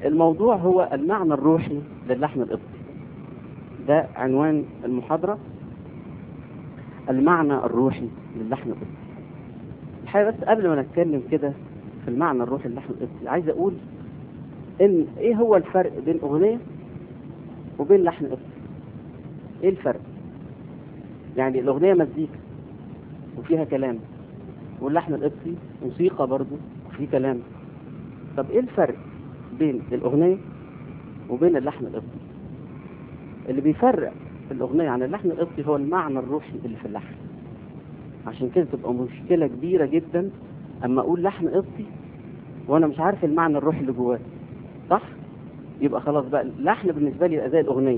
الموضوع هو المعنى الروحي للحن القبطي ده عنوان المحاضرة المعنى الروحي للحن القبطي الحقيقة بس قبل ما نتكلم كده في المعنى الروحي للحن القبطي عايز اقول ان ايه هو الفرق بين اغنية وبين لحن قبطي ايه الفرق يعني الاغنية مزيكا وفيها كلام واللحن القبطي موسيقى برضو وفيه كلام طب ايه الفرق بين الاغنية وبين اللحن القبطي اللي بيفرق في الاغنية عن اللحن القبطي هو المعنى الروحي اللي في اللحن عشان كده تبقى مشكلة كبيرة جدا اما اقول لحن قبطي وانا مش عارف المعنى الروحي اللي جواه صح يبقى خلاص بقى اللحن بالنسبة لي يبقى زي الاغنية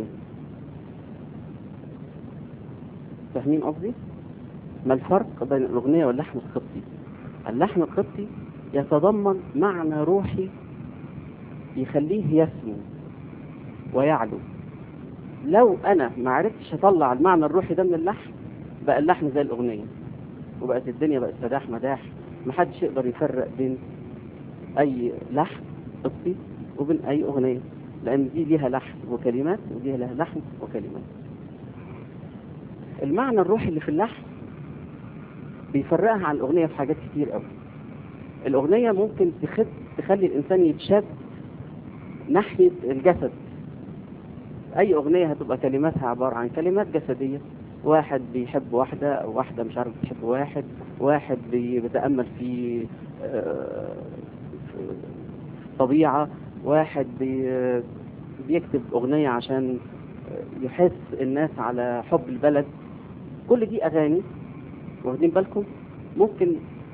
فاهمين قصدي ما الفرق بين الاغنية واللحن القبطي اللحن القبطي يتضمن معنى روحي يخليه يسمو ويعلو لو انا ما عرفتش اطلع المعنى الروحي ده من اللحن بقى اللحن زي الاغنيه وبقت الدنيا بقت سداح مداح محدش يقدر يفرق بين اي لحن قبطي وبين اي اغنيه لان دي ليها لحن وكلمات ودي لها لحن وكلمات المعنى الروحي اللي في اللحن بيفرقها عن الاغنيه في حاجات كتير قوي الاغنيه ممكن تخد تخلي الانسان يتشد ناحيه الجسد اي اغنيه هتبقى كلماتها عباره عن كلمات جسديه واحد بيحب واحده او واحده مش عارف بتحب واحد واحد بيتامل في طبيعه واحد بي بيكتب اغنيه عشان يحس الناس على حب البلد كل دي اغاني واخدين بالكم ممكن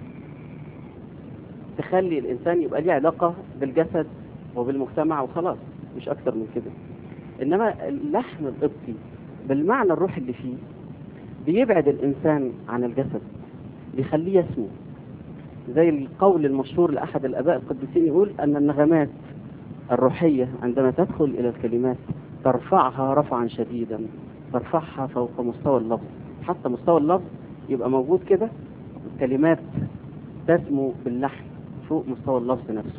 تخلي الانسان يبقى ليه علاقه بالجسد وبالمجتمع وخلاص مش اكتر من كده انما اللحن القبطي بالمعنى الروحي اللي فيه بيبعد الانسان عن الجسد بيخليه يسمو زي القول المشهور لاحد الاباء القديسين يقول ان النغمات الروحيه عندما تدخل الى الكلمات ترفعها رفعا شديدا ترفعها فوق مستوى اللفظ حتى مستوى اللفظ يبقى موجود كده الكلمات تسمو باللحن فوق مستوى اللفظ نفسه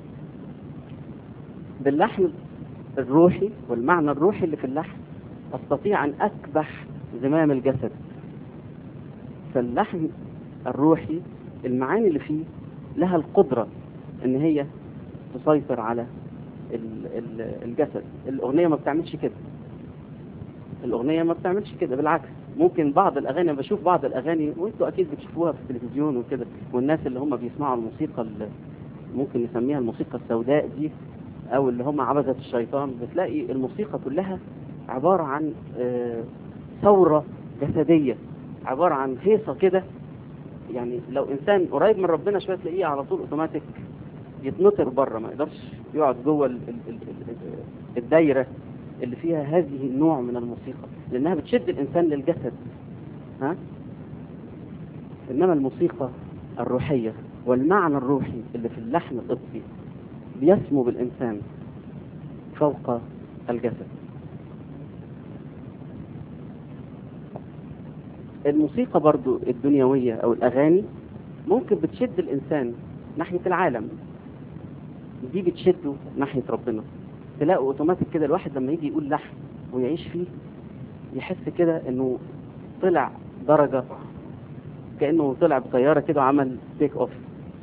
باللحن الروحي والمعنى الروحي اللي في اللحن استطيع ان اكبح زمام الجسد فاللحن الروحي المعاني اللي فيه لها القدرة ان هي تسيطر على الجسد الاغنية ما بتعملش كده الاغنية ما بتعملش كده بالعكس ممكن بعض الاغاني أنا بشوف بعض الاغاني وانتوا اكيد بتشوفوها في التلفزيون وكده والناس اللي هم بيسمعوا الموسيقى اللي ممكن نسميها الموسيقى السوداء دي او اللي هم عبدة الشيطان بتلاقي الموسيقى كلها عبارة عن ثورة جسدية عبارة عن هيصة كده يعني لو انسان قريب من ربنا شوية تلاقيه على طول اوتوماتيك يتنطر بره ما يقدرش يقعد جوه الدايرة اللي فيها هذه النوع من الموسيقى لانها بتشد الانسان للجسد ها انما الموسيقى الروحية والمعنى الروحي اللي في اللحن القبطي بيسمو بالإنسان فوق الجسد الموسيقى برضو الدنيوية أو الأغاني ممكن بتشد الإنسان ناحية العالم دي بتشده ناحية ربنا تلاقوا اوتوماتيك كده الواحد لما يجي يقول لحن ويعيش فيه يحس كده انه طلع درجة كأنه طلع بطيارة كده وعمل تيك اوف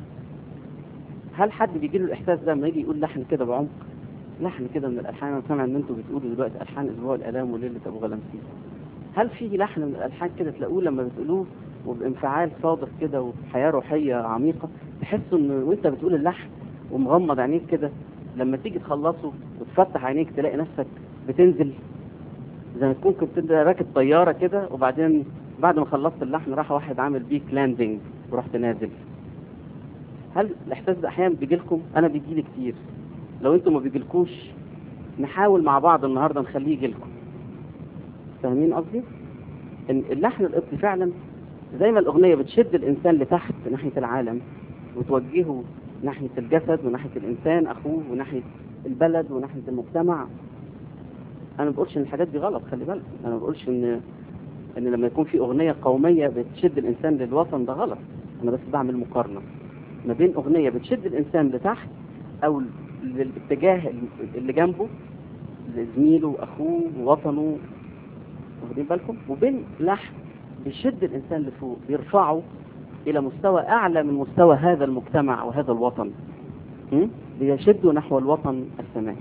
هل حد بيجي له الاحساس ده لما يجي يقول لحن كده بعمق لحن كده من الالحان انا سامع ان انتوا بتقولوا دلوقتي الحان اسبوع الالام وليله ابو غلامسيس هل في لحن من الالحان كده تلاقوه لما بتقولوه وبانفعال صادق كده وبحياه روحيه عميقه تحسوا ان وانت بتقول اللحن ومغمض عينيك كده لما تيجي تخلصه وتفتح عينيك تلاقي نفسك بتنزل زي ما تكون كنت راكب طياره كده وبعدين بعد ما خلصت اللحن راح واحد عامل بيك لاندنج ورحت نازل هل الاحساس ده احيانا بيجي لكم انا بيجي لي كتير لو انتم ما بيجيلكوش نحاول مع بعض النهارده نخليه يجي لكم فاهمين قصدي ان اللحن القبطي فعلا زي ما الاغنيه بتشد الانسان لتحت ناحيه العالم وتوجهه ناحيه الجسد وناحيه الانسان اخوه وناحيه البلد وناحيه المجتمع انا ما بقولش ان الحاجات دي غلط خلي بالك انا ما بقولش ان ان لما يكون في اغنيه قوميه بتشد الانسان للوطن ده غلط انا بس بعمل مقارنه ما بين اغنيه بتشد الانسان لتحت او للاتجاه اللي جنبه لزميله واخوه ووطنه واخدين بالكم وبين لحن بيشد الانسان لفوق بيرفعه الى مستوى اعلى من مستوى هذا المجتمع وهذا الوطن م? بيشده نحو الوطن السماوي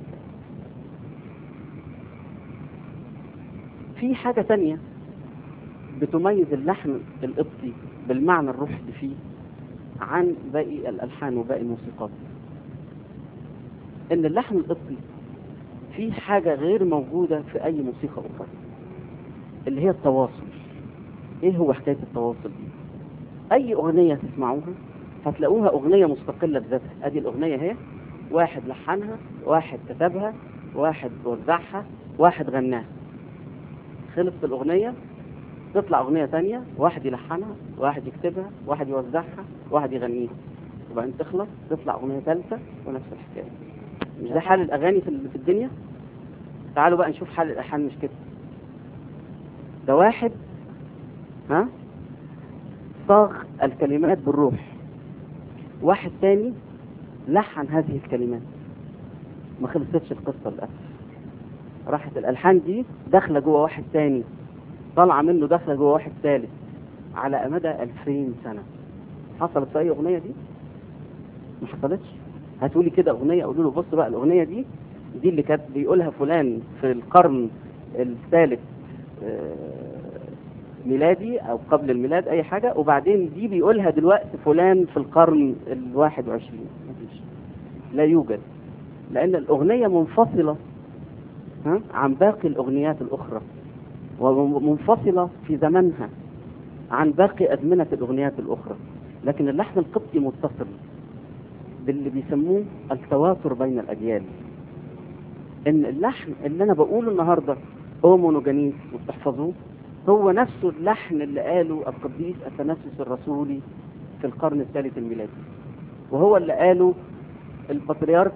في حاجة تانية بتميز اللحن القبطي بالمعنى الروحي اللي فيه عن باقي الألحان وباقي الموسيقات إن اللحن القبطي فيه حاجة غير موجودة في أي موسيقى أخرى اللي هي التواصل إيه هو حكاية التواصل دي أي أغنية تسمعوها هتلاقوها أغنية مستقلة بذاتها أدي الأغنية هي واحد لحنها واحد كتبها واحد وزعها واحد غناها خلصت الأغنية تطلع أغنية تانية واحد يلحنها واحد يكتبها واحد يوزعها واحد يغنيها وبعدين تخلص تطلع أغنية ثالثة ونفس الحكاية مش ده حال الأغاني في في الدنيا تعالوا بقى نشوف حال الألحان مش كده ده واحد ها صاغ الكلمات بالروح واحد تاني لحن هذه الكلمات ما خلصتش القصة للأسف راحت الألحان دي داخلة جوه واحد تاني طالعة منه داخلة جوه واحد ثالث على مدى 2000 سنة حصلت في أي أغنية دي؟ ما حصلتش هتقولي كده أغنية أقول له بص بقى الأغنية دي دي اللي كانت بيقولها فلان في القرن الثالث ميلادي أو قبل الميلاد أي حاجة وبعدين دي بيقولها دلوقتي فلان في القرن الواحد وعشرين مفيش لا يوجد لأن الأغنية منفصلة ها عن باقي الأغنيات الأخرى ومنفصلة في زمنها عن باقي أزمنة الأغنيات الأخرى لكن اللحن القبطي متصل باللي بيسموه التواتر بين الأجيال إن اللحن اللي أنا بقوله النهاردة أومونوجانيس وبتحفظوه هو نفسه اللحن اللي قاله القديس أثناسيوس الرسولي في القرن الثالث الميلادي وهو اللي قاله البطريرك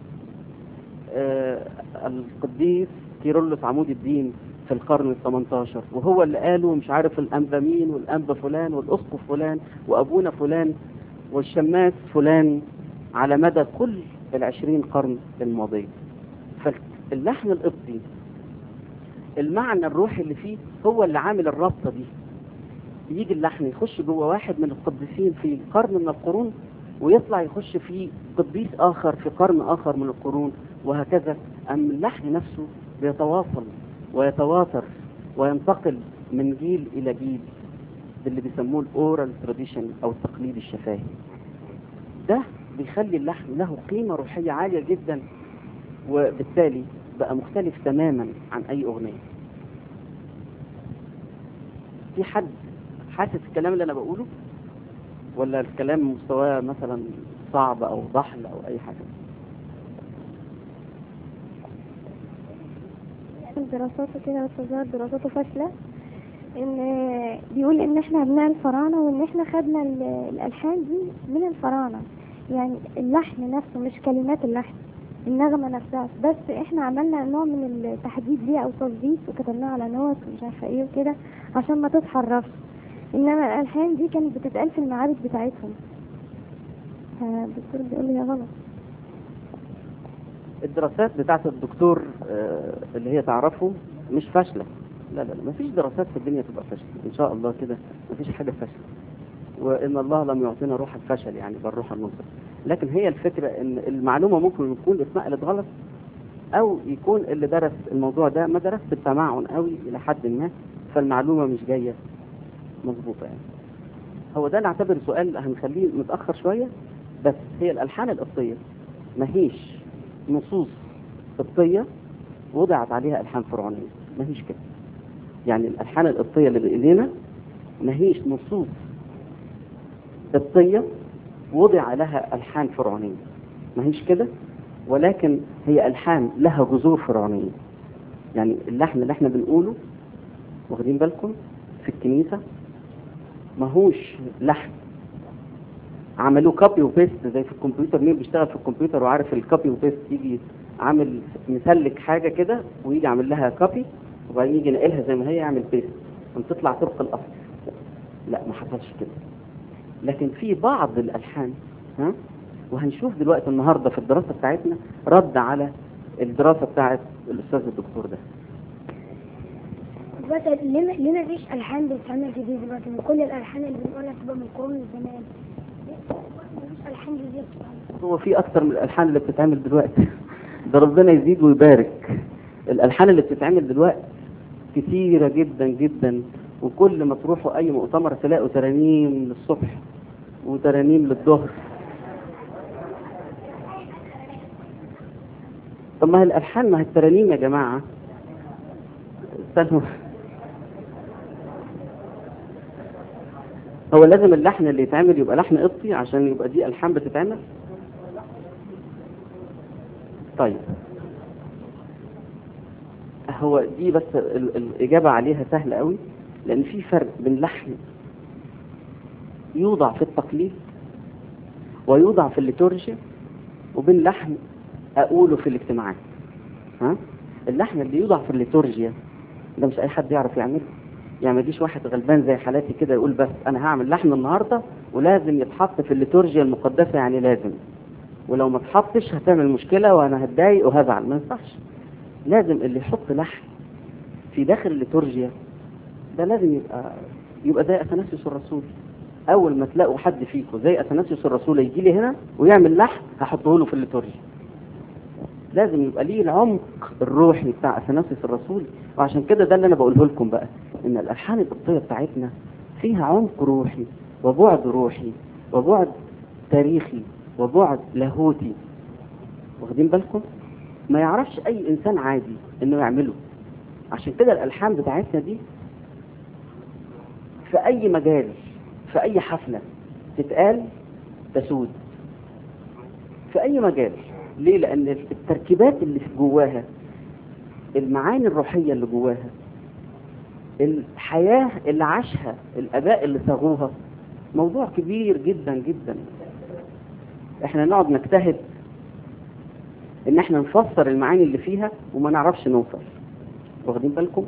آه القديس كيرلس عمود الدين في القرن ال 18 وهو اللي قاله مش عارف الأنبا مين والأنبا فلان والأسقف فلان وأبونا فلان والشماس فلان على مدى كل العشرين قرن الماضية فاللحن القبطي المعنى الروحي اللي فيه هو اللي عامل الرابطة دي يجي اللحن يخش جوه واحد من القديسين في قرن من القرون ويطلع يخش في قديس آخر في قرن آخر من القرون وهكذا أم اللحن نفسه بيتواصل ويتواتر وينتقل من جيل إلى جيل اللي بيسموه الأورال تراديشن أو التقليد الشفاهي ده بيخلي اللحن له قيمة روحية عالية جدا وبالتالي بقى مختلف تماما عن أي أغنية في حد حاسس الكلام اللي أنا بقوله ولا الكلام مستواه مثلا صعب أو ضحل أو أي حاجة دراساته كده وتظهر دراساته فاشلة ان بيقول ان احنا ابناء الفراعنة وان احنا خدنا الالحان دي من الفراعنة يعني اللحن نفسه مش كلمات اللحن النغمة نفسها بس احنا عملنا نوع من التحديد ليها او تظبيط وكتبناها على نوت ومش عارفة ايه وكده عشان ما تتحرفش انما الالحان دي كانت بتتقال في المعابد بتاعتهم فالدكتور بيقول لي يا غلط الدراسات بتاعت الدكتور اللي هي تعرفه مش فاشلة لا لا لا مفيش دراسات في الدنيا تبقى فاشلة ان شاء الله كده مفيش حاجة فاشلة وان الله لم يعطينا روح الفشل يعني بل روح النصر لكن هي الفكرة ان المعلومة ممكن يكون اتنقلت غلط او يكون اللي درس الموضوع ده ما درس بالتمعن قوي الى حد ما فالمعلومة مش جاية مظبوطة يعني هو ده نعتبر سؤال هنخليه متأخر شوية بس هي الألحان القبطية ماهيش نصوص قبطية وضعت عليها ألحان فرعونية ماهيش كده يعني الألحان القبطية اللي بإيدينا ماهيش نصوص قبطية وضع لها ألحان فرعونية ماهيش كده ولكن هي ألحان لها جذور فرعونية يعني اللحن اللي احنا بنقوله واخدين بالكم في الكنيسة ماهوش لحن عملوه كوبي وبيست زي في الكمبيوتر مين بيشتغل في الكمبيوتر وعارف الكوبي وبيست يجي عامل مسلك حاجة كده ويجي عامل لها كوبي وبعدين يجي نقلها زي ما هي يعمل بيست وتطلع طبق الأصل لا ما حصلش كده لكن في بعض الألحان ها وهنشوف دلوقتي النهارده في الدراسه بتاعتنا رد على الدراسه بتاعت الاستاذ الدكتور ده دلوقتي ليه ما- ليه ما فيش الحان بتتعمل جديد دلوقتي من كل الالحان اللي بنقولها تبقى من قرون زمان ليه ما فيش الحان جديد هو في اكتر من الالحان اللي بتتعمل دلوقتي ده ربنا يزيد ويبارك الالحان اللي بتتعمل دلوقتي كتيرة جدا جدا وكل ما تروحوا اي مؤتمر تلاقوا ترانيم للصبح وترانيم للظهر طب ما هي الالحان ما هي الترانيم يا جماعة استنوا هو لازم اللحن اللي يتعمل يبقى لحن قبطي عشان يبقى دي الحان بتتعمل طيب هو دي بس ال- الإجابة عليها سهلة قوي لأن في فرق بين لحن يوضع في التقليد ويوضع في الليتورجيا وبين لحن أقوله في الاجتماعات ها اللحن اللي يوضع في الليتورجيا ده مش أي حد يعرف يعمله يعني ما يجيش واحد غلبان زي حالاتي كده يقول بس أنا هعمل لحن النهاردة ولازم يتحط في الليتورجيا المقدسة يعني لازم ولو ما اتحطش هتعمل مشكلة وأنا هتضايق وهزعل ما ينفعش لازم اللي يحط لحن في داخل الليتورجيا ده لازم يبقى يبقى زي اثناسيوس الرسول اول ما تلاقوا حد فيكم زي اثناسيوس الرسول يجي لي هنا ويعمل لحن هحطه له في الليتورجيا لازم يبقى ليه العمق الروحي بتاع اثناسيوس الرسول وعشان كده ده اللي انا بقوله لكم بقى ان الالحان القبطيه بتاعتنا فيها عمق روحي وبعد روحي وبعد تاريخي وبعد لاهوتي واخدين بالكم ما يعرفش اي انسان عادي انه يعمله عشان كده الالحان بتاعتنا دي في اي مجال في اي حفلة تتقال تسود في اي مجال ليه لان التركيبات اللي في جواها المعاني الروحية اللي جواها الحياة اللي عاشها الاباء اللي صاغوها موضوع كبير جدا جدا احنا نقعد نجتهد ان احنا نفسر المعاني اللي فيها وما نعرفش نوصل واخدين بالكم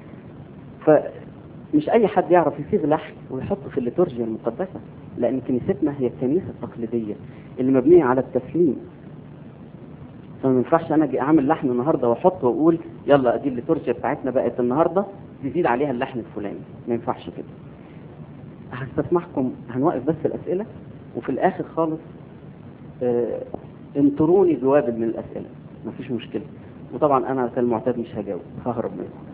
فمش اي حد يعرف يصيغ لحن ويحطه في الليتورجيا المقدسة لان كنيستنا هي الكنيسة التقليدية اللي مبنية على التسليم فما ينفعش انا اجي اعمل لحن النهارده واحط واقول يلا ادي الليتورجيا بتاعتنا بقت النهارده تزيد عليها اللحن الفلاني ما ينفعش كده هستسمحكم هنوقف بس الاسئله وفي الاخر خالص آه، انطروني جواب من الاسئله مفيش مشكله وطبعا انا كالمعتاد مش هجاوب ههرب منكم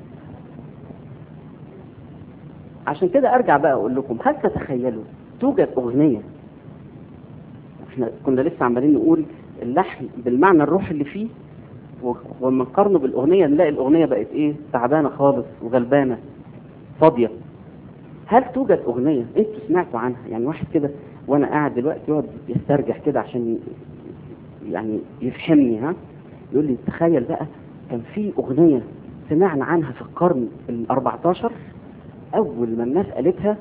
عشان كده ارجع بقى اقول لكم هل تتخيلوا توجد اغنيه احنا كنا لسه عمالين نقول اللحن بالمعنى الروحي اللي فيه و- وما نقارنه بالاغنيه نلاقي الاغنيه بقت ايه تعبانه خالص وغلبانه فاضيه هل توجد اغنيه انتوا سمعتوا عنها يعني واحد كده وانا قاعد دلوقتي يقعد يسترجع كده عشان ي- يعني يفهمني ها يقول لي تخيل بقى كان في اغنيه سمعنا عنها في القرن ال 14 اول ما الناس قالتها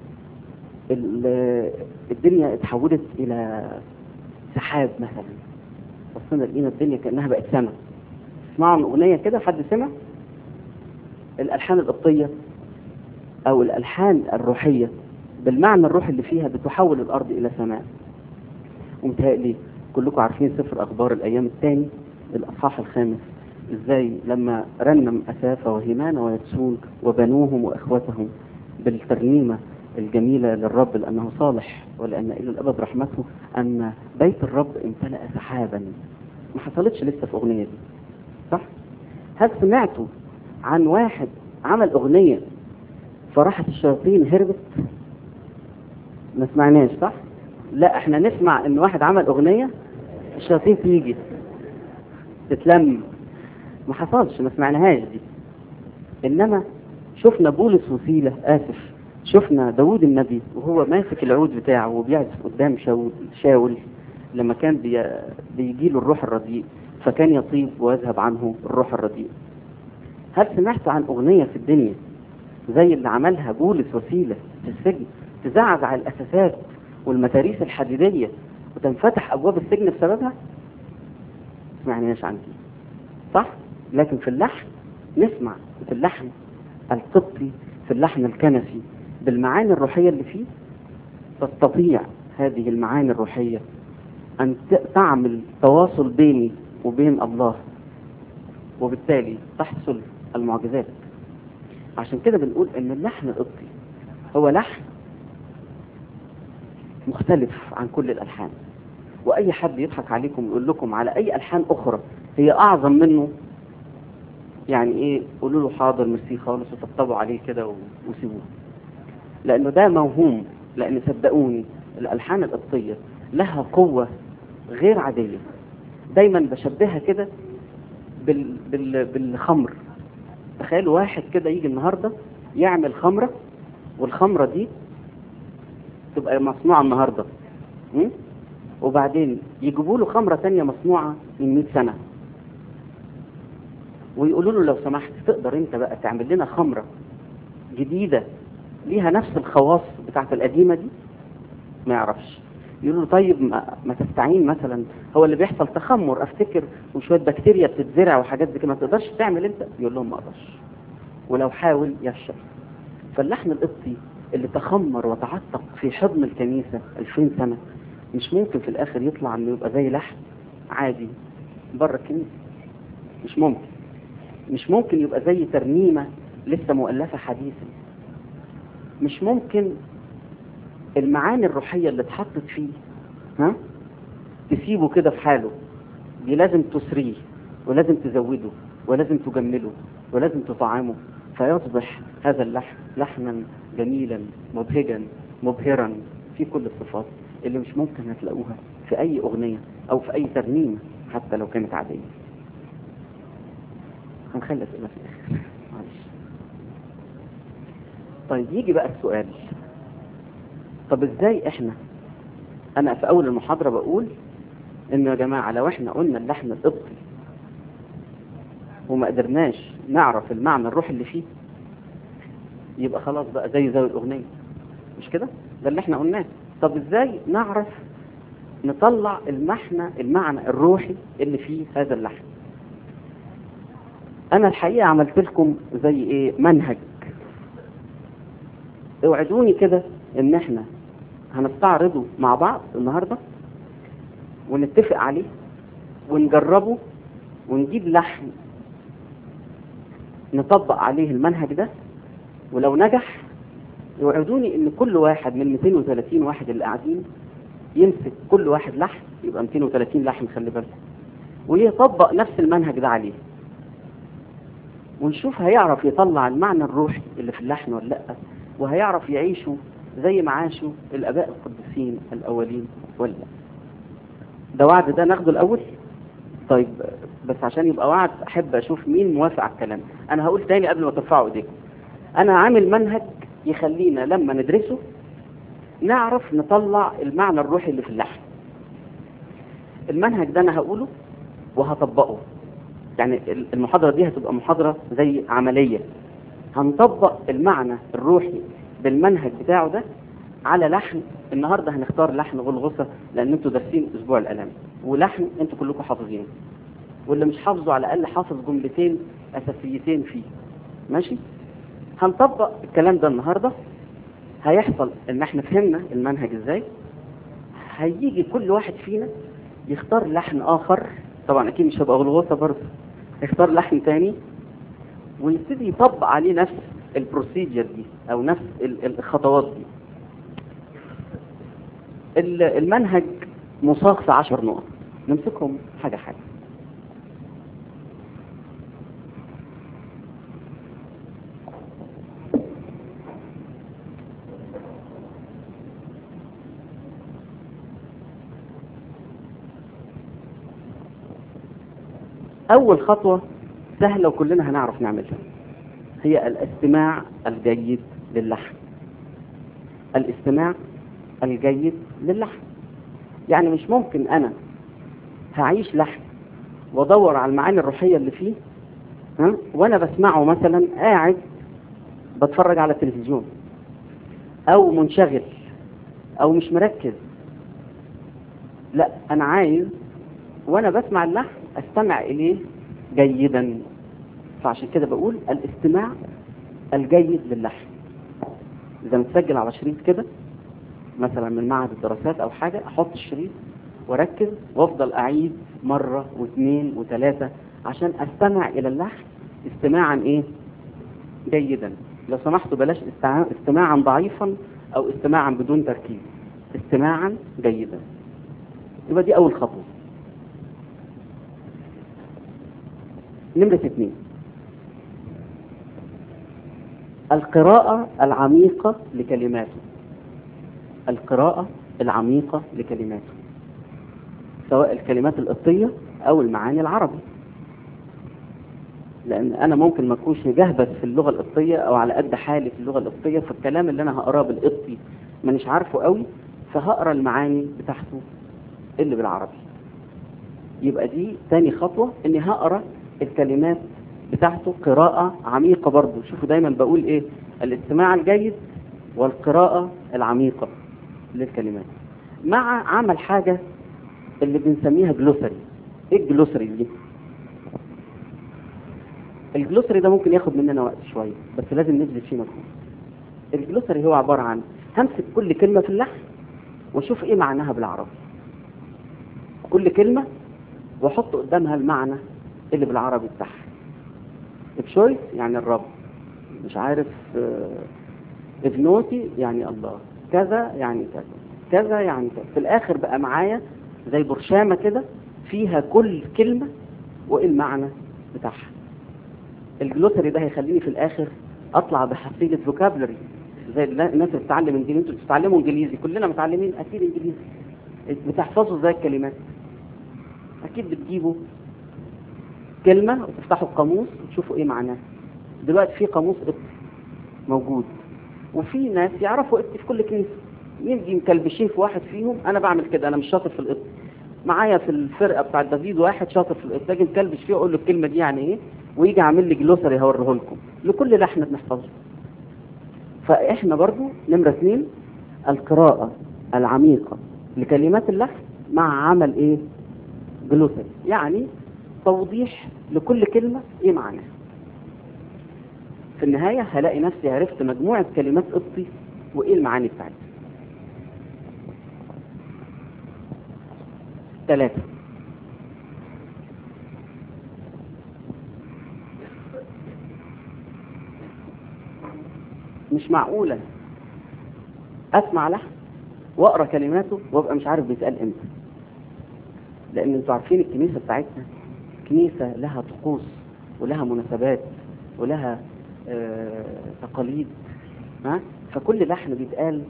ال- الدنيا اتحولت الى سحاب مثلا بصينا لقينا الدنيا كانها بقت سما تسمعوا عن اغنيه كده حد سمع الالحان القبطيه او الالحان الروحيه بالمعنى الروحي اللي فيها بتحول الارض الى سماء ومتهيألي كلكم عارفين سفر اخبار الايام الثاني الاصحاح الخامس ازاي لما رنم اسافه وهيمانه ويتسون وبنوهم واخوتهم بالترنيمه الجميله للرب لانه صالح ولان الى الابد رحمته ان بيت الرب امتلأ سحابا ما حصلتش لسه في اغنيه دي صح؟ هل سمعتوا عن واحد عمل اغنيه فراحت الشياطين هربت؟ ما سمعناش صح؟ لا احنا نسمع ان واحد عمل اغنيه الشياطين تيجي تتلم ما حصلش ما سمعناهاش دي انما شفنا بولس وسيلة اسف شفنا داوود النبي وهو ماسك العود بتاعه وبيعزف قدام شاول, شاول لما كان بي بيجي له الروح الرديء فكان يطيب ويذهب عنه الروح الرديء هل سمعت عن اغنية في الدنيا زي اللي عملها بولس وسيلة في السجن تزعزع الاساسات والمتاريس الحديدية وتنفتح ابواب السجن بسببها سمعناش عن دي صح لكن في اللحن نسمع في اللحن القبطي في اللحن الكنسي بالمعاني الروحية اللي فيه تستطيع هذه المعاني الروحية أن ت- تعمل تواصل بيني وبين الله وبالتالي تحصل المعجزات عشان كده بنقول ان اللحن القبطي هو لحن مختلف عن كل الالحان واي حد يضحك عليكم ويقول لكم على اي الحان اخرى هي اعظم منه يعني ايه قولوا له حاضر ميرسي خالص وطبطبوا عليه كده و- وسيبوه لانه ده موهوم لان صدقوني الالحان القبطيه لها قوه غير عاديه دايما بشبهها كده بال... بال... بالخمر تخيلوا واحد كده يجي النهارده يعمل خمره والخمره دي تبقى مصنوعه النهارده م? وبعدين يجيبوا له خمره تانية مصنوعه من 100 سنه ويقولوا له لو سمحت تقدر انت بقى تعمل لنا خمره جديده ليها نفس الخواص بتاعت القديمه دي ما يعرفش يقولوا له طيب ما, ما تستعين مثلا هو اللي بيحصل تخمر افتكر وشويه بكتيريا بتتزرع وحاجات زي كده ما تقدرش تعمل انت يقول لهم ما اقدرش ولو حاول يفشل فاللحن القبطي اللي تخمر وتعتق في حضن الكنيسه 2000 سنه مش ممكن في الاخر يطلع انه يبقى زي لحن عادي بره الكنيسه مش ممكن مش ممكن يبقى زي ترنيمه لسه مؤلفه حديثا مش ممكن المعاني الروحية اللي اتحطت فيه ها تسيبه كده في حاله دي لازم تسريه ولازم تزوده ولازم تجمله ولازم تطعمه فيصبح هذا اللحن لحنا جميلا مبهجا مبهرا في كل الصفات اللي مش ممكن هتلاقوها في أي أغنية أو في أي ترنيمة حتى لو كانت عادية هنخلي أسئلة في الآخر معلش طيب يجي بقى السؤال طب ازاي احنا انا في اول المحاضرة بقول ان يا جماعة لو احنا قلنا اللحن القبطي وما قدرناش نعرف المعنى الروح اللي فيه يبقى خلاص بقى زي زي الاغنية مش كده ده اللي احنا قلناه طب ازاي نعرف نطلع المعنى المعنى الروحي اللي فيه هذا اللحن انا الحقيقة عملت لكم زي ايه منهج اوعدوني كده ان احنا هنستعرضه مع بعض النهاردة ونتفق عليه ونجربه ونجيب لحن نطبق عليه المنهج ده ولو نجح يوعدوني ان كل واحد من 230 واحد اللي قاعدين يمسك كل واحد لحن يبقى 230 لحن خلي بالك ويطبق نفس المنهج ده عليه ونشوف هيعرف يطلع المعنى الروحي اللي في اللحن ولا لا وهيعرف يعيشه زي ما عاشوا الاباء القديسين الاولين ولا لا ده وعد ده ناخده الاول طيب بس عشان يبقى وعد احب اشوف مين موافق على الكلام انا هقول تاني قبل ما ترفعوا ايديكم انا عامل منهج يخلينا لما ندرسه نعرف نطلع المعنى الروحي اللي في اللحن المنهج ده انا هقوله وهطبقه يعني المحاضرة دي هتبقى محاضرة زي عملية هنطبق المعنى الروحي بالمنهج بتاعه ده على لحن النهاردة هنختار لحن غلغصة لان انتوا دارسين اسبوع الالام ولحن انتوا كلكم حافظينه واللي مش حافظه على الاقل حافظ جملتين اساسيتين فيه ماشي هنطبق الكلام ده النهاردة هيحصل ان احنا فهمنا المنهج ازاي هيجي كل واحد فينا يختار لحن اخر طبعا اكيد مش هيبقى غلغوصة برضه يختار لحن تاني ويبتدي يطبق عليه نفس البروسيجر دي او نفس ال- الخطوات دي ال- المنهج مصاغ في عشر نقط نمسكهم حاجة حاجة أول خطوة سهلة وكلنا هنعرف نعملها هي الاستماع الجيد للحن الاستماع الجيد للحن يعني مش ممكن أنا هعيش لحن وادور على المعاني الروحية اللي فيه ها وانا بسمعه مثلا قاعد بتفرج على التلفزيون او منشغل او مش مركز لا انا عايز وانا بسمع اللحن استمع اليه جيدا فعشان كده بقول الاستماع الجيد للحن اذا متسجل على شريط كده مثلا من معهد الدراسات او حاجة احط الشريط واركز وافضل اعيد مرة واثنين وثلاثة عشان استمع الى اللحن استماعا ايه جيدا لو سمحتوا بلاش استع- استماعا ضعيفا او استماعا بدون تركيز استماعا جيدا يبقى دي اول خطوة نمرة اثنين القراءة العميقة لكلماته القراءة العميقة لكلماته سواء الكلمات القبطية أو المعاني العربي لأن أنا ممكن ما أكونش جهبذ في اللغة القبطية أو على قد حالي في اللغة القبطية فالكلام اللي أنا هقراه بالقبطي مانيش عارفه قوي فهقرا المعاني بتاعته اللي بالعربي يبقى دي تاني خطوة إني هقرا الكلمات بتاعته قراءة عميقة برضو شوفوا دايما بقول إيه الاستماع الجيد والقراءة العميقة للكلمات مع عمل حاجة اللي بنسميها جلوسري ايه الجلوسري دي الجلوسري ده ممكن ياخد مننا وقت شوية بس لازم نبذل فيه مجهود الجلوسري هو عبارة عن همسك كل كلمة في اللحن واشوف ايه معناها بالعربي كل كلمة واحط قدامها المعنى اللي بالعربي بتاعها بشويس يعني الرب مش عارف آه، ابنوتي يعني الله كذا يعني كذا كذا يعني كذا في الاخر بقى معايا زي برشامة كده فيها كل كلمة وايه المعنى بتاعها الجلوسري ده هيخليني في الاخر اطلع بحصيلة فوكابلري زي النا- الناس اللي بتتعلم انجليزي انتوا بتتعلموا انجليزي كلنا متعلمين اكيد انجليزي بتحفظوا ازاي الكلمات اكيد بتجيبوا كلمة وتفتحوا القاموس وتشوفوا ايه معناها دلوقتي في قاموس قبطي موجود وفي ناس يعرفوا قبطي في كل كنيسة يجي مكلبشين في واحد فيهم انا بعمل كده انا مش شاطر في القبط معايا في الفرقة بتاع دافيد واحد شاطر في القبط اجي مكلبش فيه اقول له الكلمة دي يعني ايه ويجي عامل لي جلوسري هوريه لكم لكل لحن بنحفظه فاحنا برضو نمرة اثنين القراءة العميقة لكلمات اللحن مع عمل ايه جلوسري يعني توضيح لكل كلمة ايه معناها في النهاية هلاقي نفسي عرفت مجموعة كلمات قبطي وايه المعاني بتاعتها ثلاثة مش معقولة اسمع لحن واقرا كلماته وابقى مش عارف بيتقال امتى لان انتوا عارفين الكنيسة بتاعتنا كنيسة لها طقوس ولها مناسبات ولها آه تقاليد ها فكل لحن بيتقال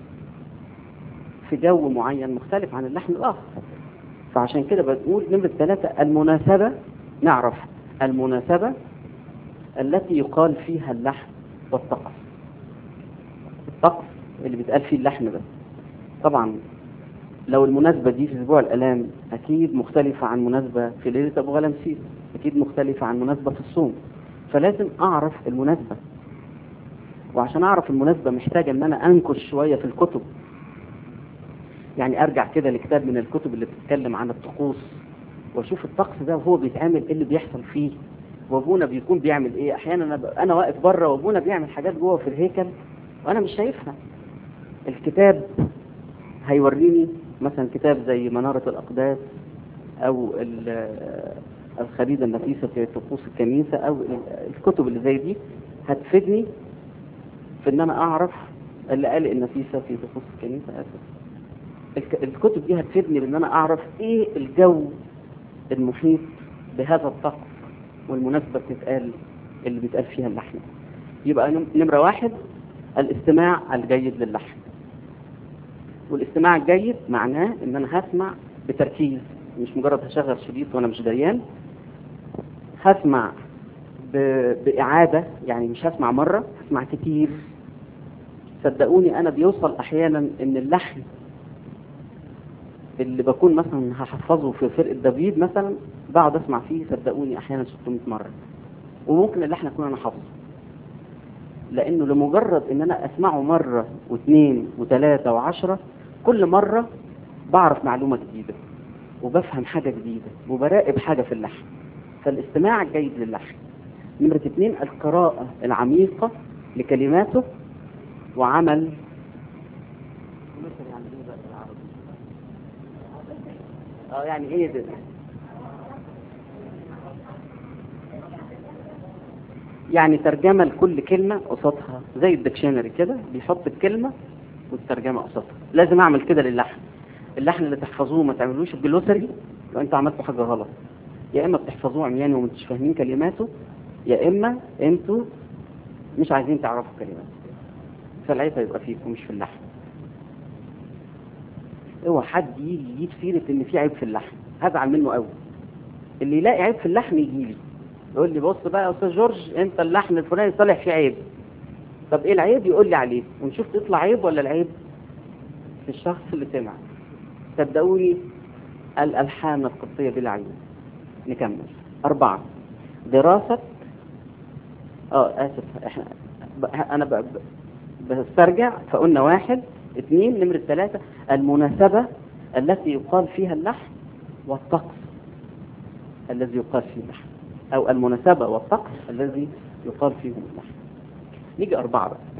في جو معين مختلف عن اللحن الآخر فعشان كده بنقول نمرة ثلاثة المناسبة نعرف المناسبة التي يقال فيها اللحن والطقس الطقس اللي بيتقال فيه اللحن ده طبعا لو المناسبة دي في أسبوع الآلام أكيد مختلفة عن مناسبة في ليلة أبو غلمسيس أكيد مختلفة عن مناسبة في الصوم فلازم أعرف المناسبة وعشان أعرف المناسبة محتاج إن أنا أنكش شوية في الكتب يعني أرجع كده لكتاب من الكتب اللي بتتكلم عن الطقوس وأشوف الطقس ده وهو بيتعمل إيه اللي بيحصل فيه وأبونا بيكون بيعمل إيه أحيانا أنا, ب... أنا واقف بره وأبونا بيعمل حاجات جوه في الهيكل وأنا مش شايفها الكتاب هيوريني مثلا كتاب زي منارة الأقداس أو الخريدة النفيسة في طقوس الكنيسة أو الكتب اللي زي دي هتفيدني في إن أنا أعرف اللي قال النفيسة في طقوس الكنيسة أسف الكتب دي هتفيدني بإن أنا أعرف إيه الجو المحيط بهذا الطقس والمناسبة بتتقال اللي بيتقال فيها اللحن يبقى نمرة واحد الاستماع الجيد للحن والاستماع الجيد معناه ان انا هسمع بتركيز مش مجرد هشغل شريط وانا مش دريان هسمع ب... بإعادة يعني مش هسمع مرة هسمع كتير صدقوني انا بيوصل احيانا ان اللحن اللي بكون مثلا هحفظه في فرقة دافيد مثلا بقعد اسمع فيه صدقوني احيانا 600 مرة وممكن اللحن اكون انا حافظه لانه لمجرد ان انا اسمعه مرة واثنين وثلاثة وعشرة كل مرة بعرف معلومة جديدة وبفهم حاجة جديدة وبراقب حاجة في اللحن فالاستماع الجيد للحن نمرة اثنين القراءة العميقة لكلماته وعمل اه يعني ايه ده يعني ترجمة لكل كلمة قصادها زي الدكشنري كده بيحط الكلمة والترجمة قصادها لازم اعمل كده للحن اللحن اللي تحفظوه ما تعملوش الجلوسري يبقى انتوا عملتوا حاجة غلط يا اما بتحفظوه عمياني ومش فاهمين كلماته يا اما انتوا مش عايزين تعرفوا كلماته فالعيب هيبقى فيكم مش في اللحن اوعى حد يجي يجيب سيرة ان في عيب في اللحن هزعل منه قوي اللي يلاقي عيب في اللحن يجي لي يقول لي بص بقى يا استاذ جورج انت اللحن الفلاني طالع فيه عيب طب ايه العيب يقول لي عليه ونشوف تطلع عيب ولا العيب في الشخص اللي سمع صدقوني الالحان القبطيه بلا عيوب نكمل أربعة دراسة اه آسف احنا ب... أنا ب... ب... بسترجع فقلنا واحد اثنين نمرة ثلاثة المناسبة التي يقال فيها اللحن والطقس الذي يقال فيه اللحن أو المناسبة والطقس الذي يقال فيهم اللحن نيجي أربعة بقى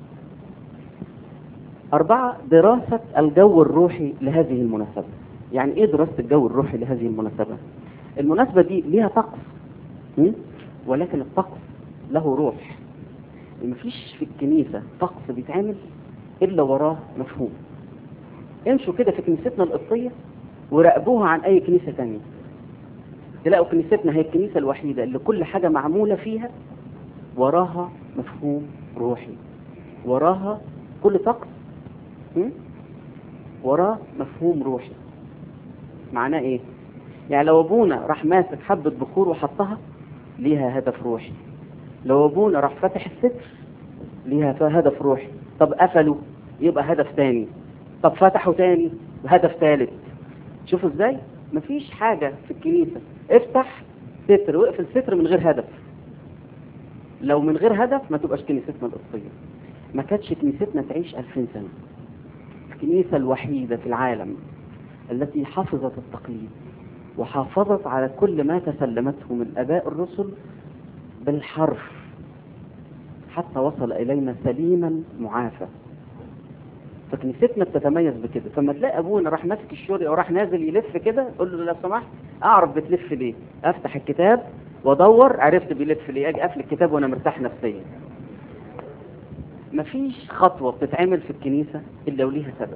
أربعة دراسة الجو الروحي لهذه المناسبة يعني إيه دراسة الجو الروحي لهذه المناسبة المناسبة دي ليها طقس م? ولكن الطقس له روح مفيش في الكنيسة طقس بيتعمل إلا وراه مفهوم امشوا كده في كنيستنا القبطية وراقبوها عن أي كنيسة تانية تلاقوا كنيستنا هي الكنيسة الوحيدة اللي كل حاجة معمولة فيها وراها مفهوم روحي وراها كل طقس م? وراه مفهوم روحي معناه ايه يعني لو ابونا راح ماسك حبة بخور وحطها ليها هدف روحي لو ابونا راح فتح الستر ليها هدف روحي طب قفلوا يبقى هدف تاني طب فتحوا تاني هدف ثالث شوفوا ازاي مفيش حاجة في الكنيسة افتح ستر واقفل ستر من غير هدف لو من غير هدف ما تبقاش كنيستنا القبطية ما كانتش كنيستنا تعيش 2000 سنة الكنيسة الوحيدة في العالم التي حفظت التقليد وحافظت على كل ما تسلمته من أباء الرسل بالحرف حتى وصل إلينا سليما معافى فكنيستنا بتتميز بكده فما تلاقي ابونا راح ماسك الشوري او راح نازل يلف كده قول له لو سمحت اعرف بتلف ليه افتح الكتاب وادور عرفت بيلف ليه اجي اقفل الكتاب وانا مرتاح نفسيا مفيش خطوه بتتعمل في الكنيسه الا وليها سبب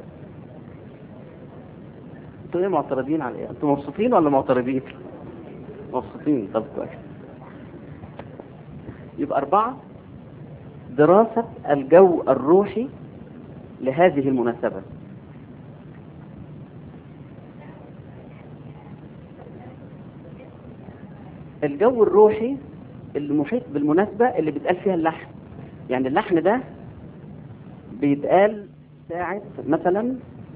انتوا ايه معترضين على ايه انتوا مبسوطين ولا معترضين مبسوطين طب كويس يبقى أربعة دراسة الجو الروحي لهذه المناسبة الجو الروحي المحيط بالمناسبة اللي بيتقال فيها اللحن يعني اللحن ده بيتقال ساعة مثلا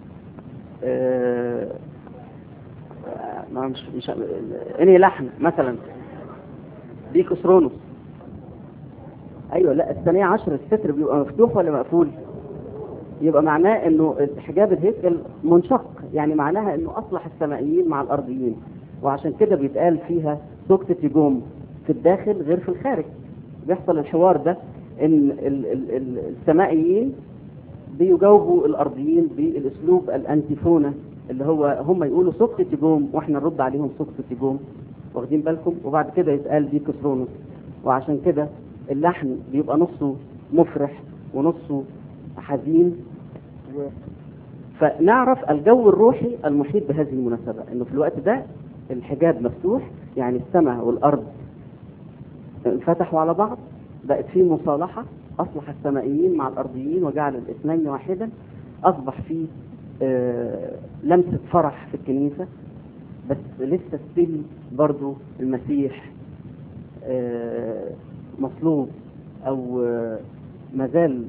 آه ما مش مش انهي لحن مثلا بيكوس رونوس ايوه لا الثانية عشر الستر بيبقى مفتوح ولا مقفول يبقى معناه انه حجاب الهيكل منشق يعني معناها انه اصلح السمائيين مع الارضيين وعشان كده بيتقال فيها سكتة يجوم في الداخل غير في الخارج بيحصل الحوار ده ان ال ال ال السمائيين بيجاوبوا الارضيين بالاسلوب الانتيفونة اللي هو هم يقولوا سكتة يجوم واحنا نرد عليهم سكتة يجوم واخدين بالكم وبعد كده يتقال بيكوس رونوس وعشان كده اللحن بيبقى نصه مفرح ونصه حزين و... فنعرف الجو الروحي المحيط بهذه المناسبة انه في الوقت ده الحجاب مفتوح يعني السماء والارض انفتحوا على بعض بقت في مصالحة اصلح السمائيين مع الارضيين وجعل الاثنين واحدا اصبح في آه لمسة فرح في الكنيسة بس لسه ستيل برضو المسيح آه مصلوب او آه مازال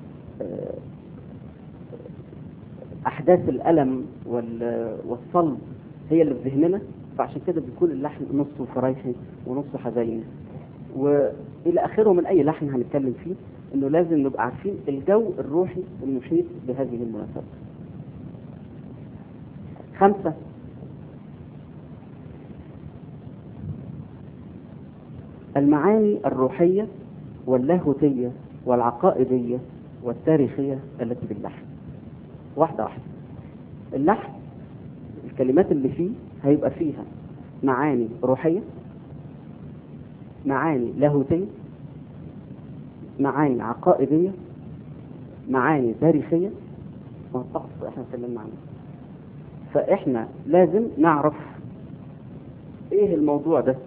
احداث الالم والصلب هي اللي في ذهننا فعشان كده بيكون اللحن نصه فرايحي ونصه حزين والى اخره من اي لحن هنتكلم فيه انه لازم نبقى عارفين الجو الروحي المحيط بهذه المناسبه خمسة المعاني الروحية واللاهوتية والعقائدية والتاريخية التي باللحن واحدة واحدة اللحن الكلمات اللي فيه هيبقى فيها معاني روحية معاني لاهوتية معاني عقائدية معاني تاريخية والطقس احنا اتكلمنا عنه فاحنا لازم نعرف ايه الموضوع ده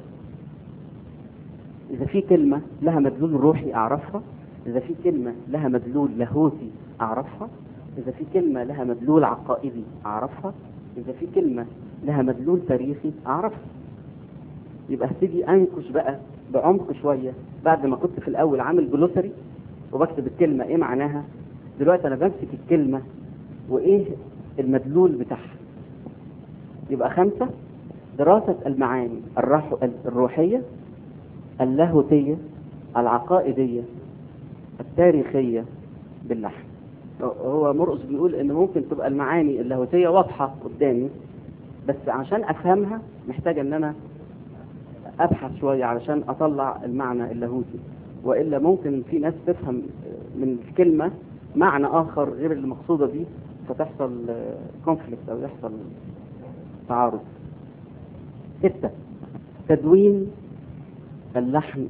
اذا في كلمة لها مدلول روحي اعرفها اذا في كلمة لها مدلول لاهوتي اعرفها اذا في كلمة لها مدلول عقائدي اعرفها اذا في كلمة لها مدلول تاريخي اعرفها يبقى هبتدي انكش بقى بعمق شوية بعد ما كنت في الاول عامل جلوسري وبكتب الكلمة ايه معناها دلوقتي انا بمسك الكلمة وايه المدلول بتاعها يبقى خمسة دراسة المعاني الروح الروحية اللاهوتية العقائدية التاريخية باللحن هو مرقس بيقول ان ممكن تبقى المعاني اللاهوتية واضحة قدامي بس عشان افهمها محتاج ان انا ابحث شوية علشان اطلع المعنى اللاهوتي والا ممكن في ناس تفهم من الكلمة معنى اخر غير المقصودة دي فتحصل كونفليكت او يحصل تعارض ستة تدوين اللحن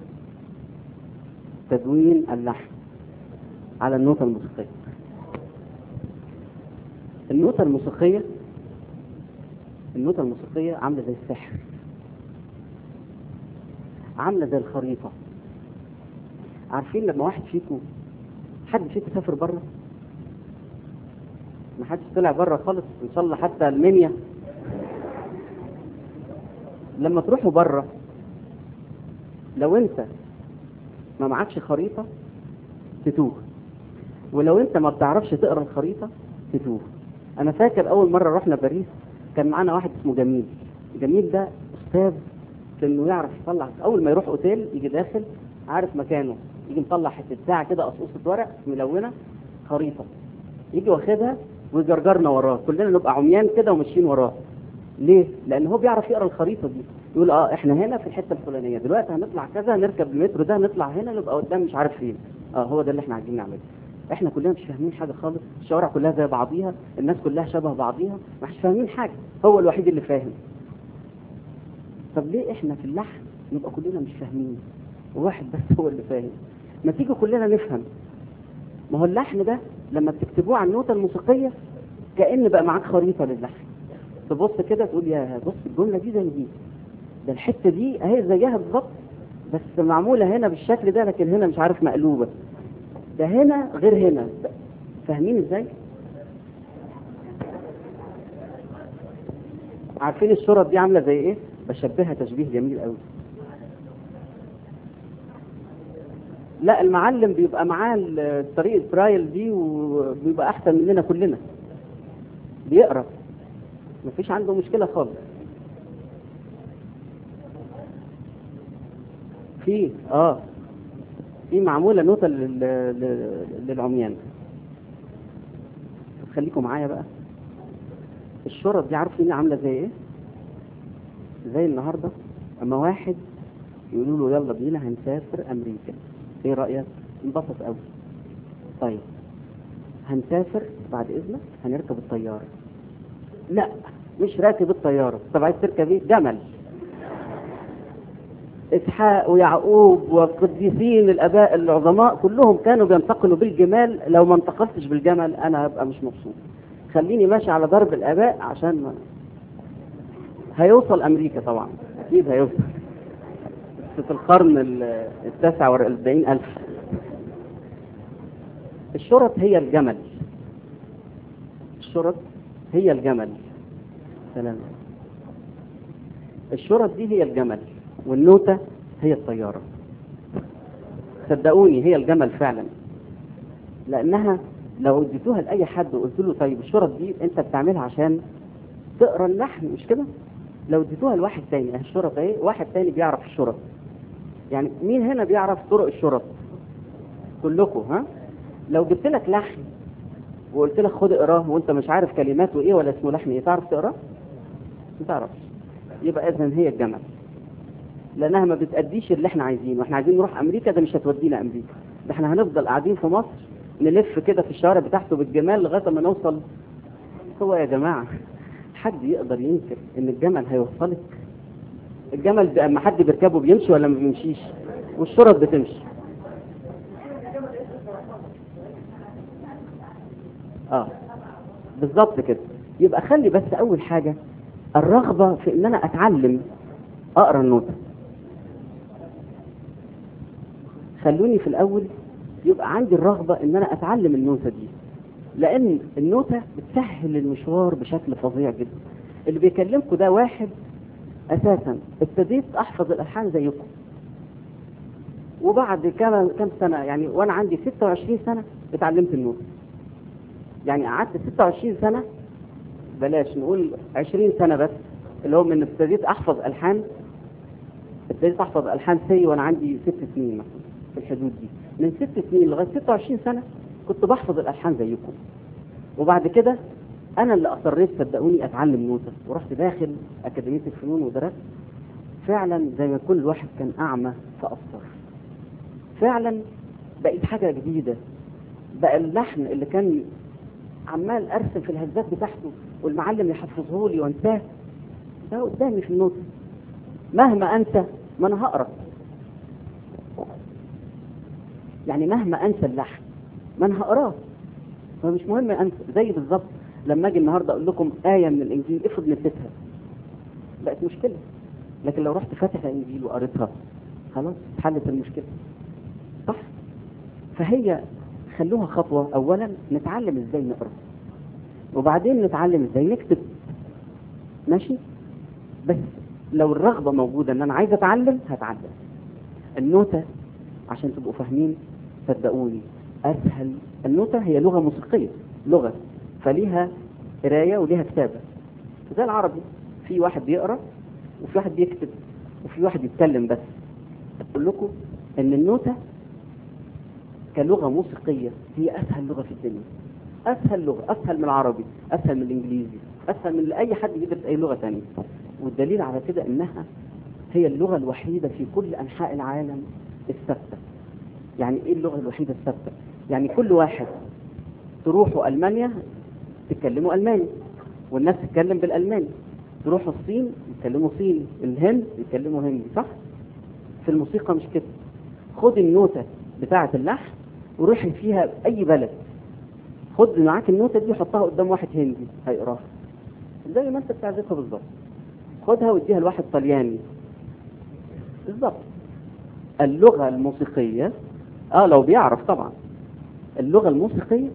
تدوين اللحن على النوتة الموسيقية النوتة الموسيقية النوتة الموسيقية عاملة زي السحر عاملة زي الخريطة عارفين لما واحد فيكم حد فيكم سافر بره ما حدش طلع بره خالص ان شاء الله حتى المنيا لما تروحوا بره لو انت ما معكش خريطة تتوه ولو انت ما بتعرفش تقرا الخريطة تتوه انا فاكر اول مرة رحنا باريس كان معانا واحد اسمه جميل جميل ده استاذ في انه يعرف يطلع اول ما يروح اوتيل يجي داخل عارف مكانه يجي مطلع حته ساعه كده قصقصه ورق ملونه خريطه يجي واخدها ويجرجرنا وراه كلنا نبقى عميان كده وماشيين وراه ليه؟ لان هو بيعرف يقرا الخريطه دي يقول اه احنا هنا في الحته الفلانيه دلوقتي هنطلع كذا نركب المترو ده نطلع هنا نبقى قدام مش عارف فين اه هو ده اللي احنا عايزين نعمله احنا كلنا مش فاهمين حاجه خالص الشوارع كلها زي بعضيها الناس كلها شبه بعضيها مش فاهمين حاجه هو الوحيد اللي فاهم طب ليه احنا في اللحن نبقى كلنا مش فاهمين وواحد بس هو اللي فاهم ما تيجي كلنا نفهم ما هو اللحن ده لما بتكتبوه على النوتة الموسيقية كأن بقى معاك خريطة للحن تبص كده تقول يا بص الجملة دي زي دي ده الحتة دي اهي زيها بالظبط بس معمولة هنا بالشكل ده لكن هنا مش عارف مقلوبة ده هنا غير هنا فاهمين ازاي؟ عارفين الشرط دي عاملة زي ايه؟ بشبهها تشبيه جميل قوي لا المعلم بيبقى معاه طريقة برايل دي وبيبقى أحسن مننا كلنا بيقرأ مفيش عنده مشكلة خالص في اه في معمولة نوتة لل... لل... للعميان خليكم معايا بقى الشرط دي عارفين عاملة زي ايه زي النهاردة اما واحد يقولوا له يلا بينا هنسافر امريكا ايه رأيك انبسط قوي طيب هنسافر بعد اذنك هنركب الطيارة لا مش راكب الطيارة طب عايز تركب ايه جمل اسحاق ويعقوب والقديسين الاباء العظماء كلهم كانوا بينتقلوا بالجمال لو ما انتقلتش بالجمل انا هبقى مش مبسوط خليني ماشي على ضرب الاباء عشان ما هيوصل امريكا طبعا اكيد هيوصل في القرن التاسع والاربعين الف الشرط هي الجمل الشرط هي الجمل سلام الشرط دي هي الجمل والنوتة هي الطيارة صدقوني هي الجمل فعلا لأنها لو اديتوها لأي حد وقلت له طيب الشرط دي أنت بتعملها عشان تقرا اللحن مش كده؟ لو اديتوها لواحد تاني الشرط اهي واحد تاني بيعرف الشرط يعني مين هنا بيعرف طرق الشرط؟ كلكم ها؟ لو جبت لك لحن وقلت لك خد اقراه وانت مش عارف كلماته ايه ولا اسمه لحن ايه تعرف تقراه؟ ما تعرفش يبقى اذا هي الجمل لانها ما بتأديش اللي احنا عايزينه احنا عايزين نروح امريكا ده مش هتودينا امريكا ده احنا هنفضل قاعدين في مصر نلف كده في الشوارع بتاعته بالجمال لغايه ما نوصل هو يا جماعه حد يقدر ينكر ان الجمل هيوصلك الجمل بقى اما حد بيركبه بيمشي ولا ما بيمشيش والشرط بتمشي اه بالظبط كده يبقى خلي بس اول حاجة الرغبة في ان انا اتعلم اقرا النوتة خلوني في الاول يبقى عندي الرغبة ان انا اتعلم النوتة دي لان النوتة بتسهل المشوار بشكل فظيع جدا اللي بيكلمكم ده واحد اساسا ابتديت احفظ الالحان زيكم وبعد كام كام سنة يعني وانا عندي 26 سنة اتعلمت النوتة يعني قعدت 26 سنة بلاش نقول 20 سنة بس اللي هو من ابتديت احفظ الحان ابتديت احفظ الحان سي وانا عندي ست سنين مثلا في الحدود دي من ست سنين لغايه 26 سنه كنت بحفظ الالحان زيكم وبعد كده انا اللي اصريت صدقوني اتعلم نوتة ورحت داخل اكاديميه الفنون ودرست فعلا زي ما كل واحد كان اعمى فابصر فعلا بقيت حاجه جديده بقى اللحن اللي كان عمال ارسم في الهزات بتاعته والمعلم يحفظه لي وانساه ده قدامي في النوتة مهما انسى ما انا هقرا يعني مهما انسى اللحن ما انا هقراه فمش مهم انسى زي بالظبط لما اجي النهارده اقول لكم ايه من الانجيل افرض نسيتها بقت مشكله لكن لو رحت فاتح الانجيل وقريتها خلاص اتحلت المشكله صح فهي خلوها خطوه اولا نتعلم ازاي نقرا وبعدين نتعلم ازاي نكتب ماشي بس لو الرغبه موجوده ان انا عايز اتعلم هتعلم النوتة عشان تبقوا فاهمين صدقوني اسهل النوتة هي لغة موسيقية لغة فليها قراية وليها كتابة زي العربي في واحد بيقرا وفي واحد بيكتب وفي واحد يتكلم بس اقول لكم ان النوتة كلغة موسيقية هي اسهل لغة في الدنيا اسهل لغة اسهل من العربي اسهل من الانجليزي اسهل من اي حد يدرس اي لغة تانية والدليل على كده انها هي اللغة الوحيدة في كل انحاء العالم الثابتة يعني ايه اللغة الوحيدة الثابتة يعني كل واحد تروحوا المانيا تتكلموا الماني والناس تتكلم بالالماني تروحوا الصين يتكلموا صيني الهند يتكلموا هندي صح في الموسيقى مش كده خد النوتة بتاعة اللحن وروحي فيها اي بلد خد معاك النوتة دي حطها قدام واحد هندي هيقراها زي ما انت بتعزفها بالظبط خدها واديها لواحد طلياني بالظبط اللغة الموسيقية اه لو بيعرف طبعا اللغة الموسيقية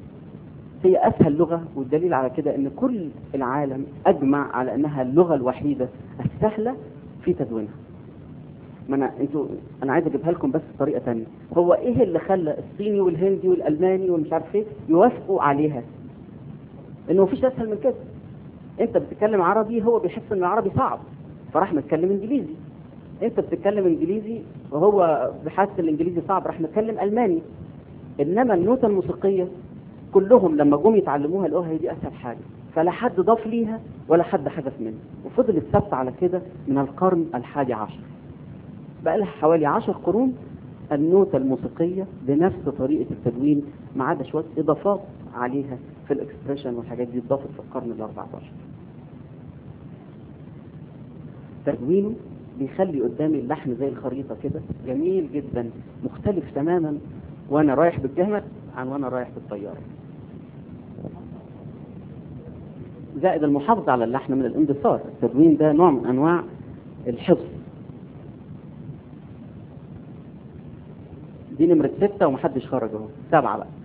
هي اسهل لغة والدليل على كده ان كل العالم اجمع على انها اللغة الوحيدة السهلة في تدوينها ما انا انتوا انا عايز اجيبها لكم بس بطريقة تانية هو ايه اللي خلى الصيني والهندي والالماني والمش عارف ايه يوافقوا عليها انه مفيش اسهل من كده انت بتتكلم عربي هو بيحس ان العربي صعب فراح متكلم انجليزي انت بتتكلم انجليزي وهو بحس الانجليزي صعب راح متكلم الماني انما النوتة الموسيقية كلهم لما جم يتعلموها لقوها هي دي اسهل حاجة فلا حد ضاف ليها ولا حد حدث منها وفضلت ثابتة على كده من القرن الحادي عشر بقى لها حوالي عشر قرون النوتة الموسيقية بنفس طريقة التدوين ما عدا شوية إضافات عليها في الإكسبريشن والحاجات دي اتضافت في القرن ال 14 تدوينه بيخلي قدامي اللحن زي الخريطة كده جميل جدا مختلف تماما وأنا رايح بالجهمة عن وأنا رايح بالطيارة زائد المحافظة على اللحن من الاندثار التدوين ده نوع من أنواع الحفظ دي نمرة ستة ومحدش خرج اهو سبعة بقى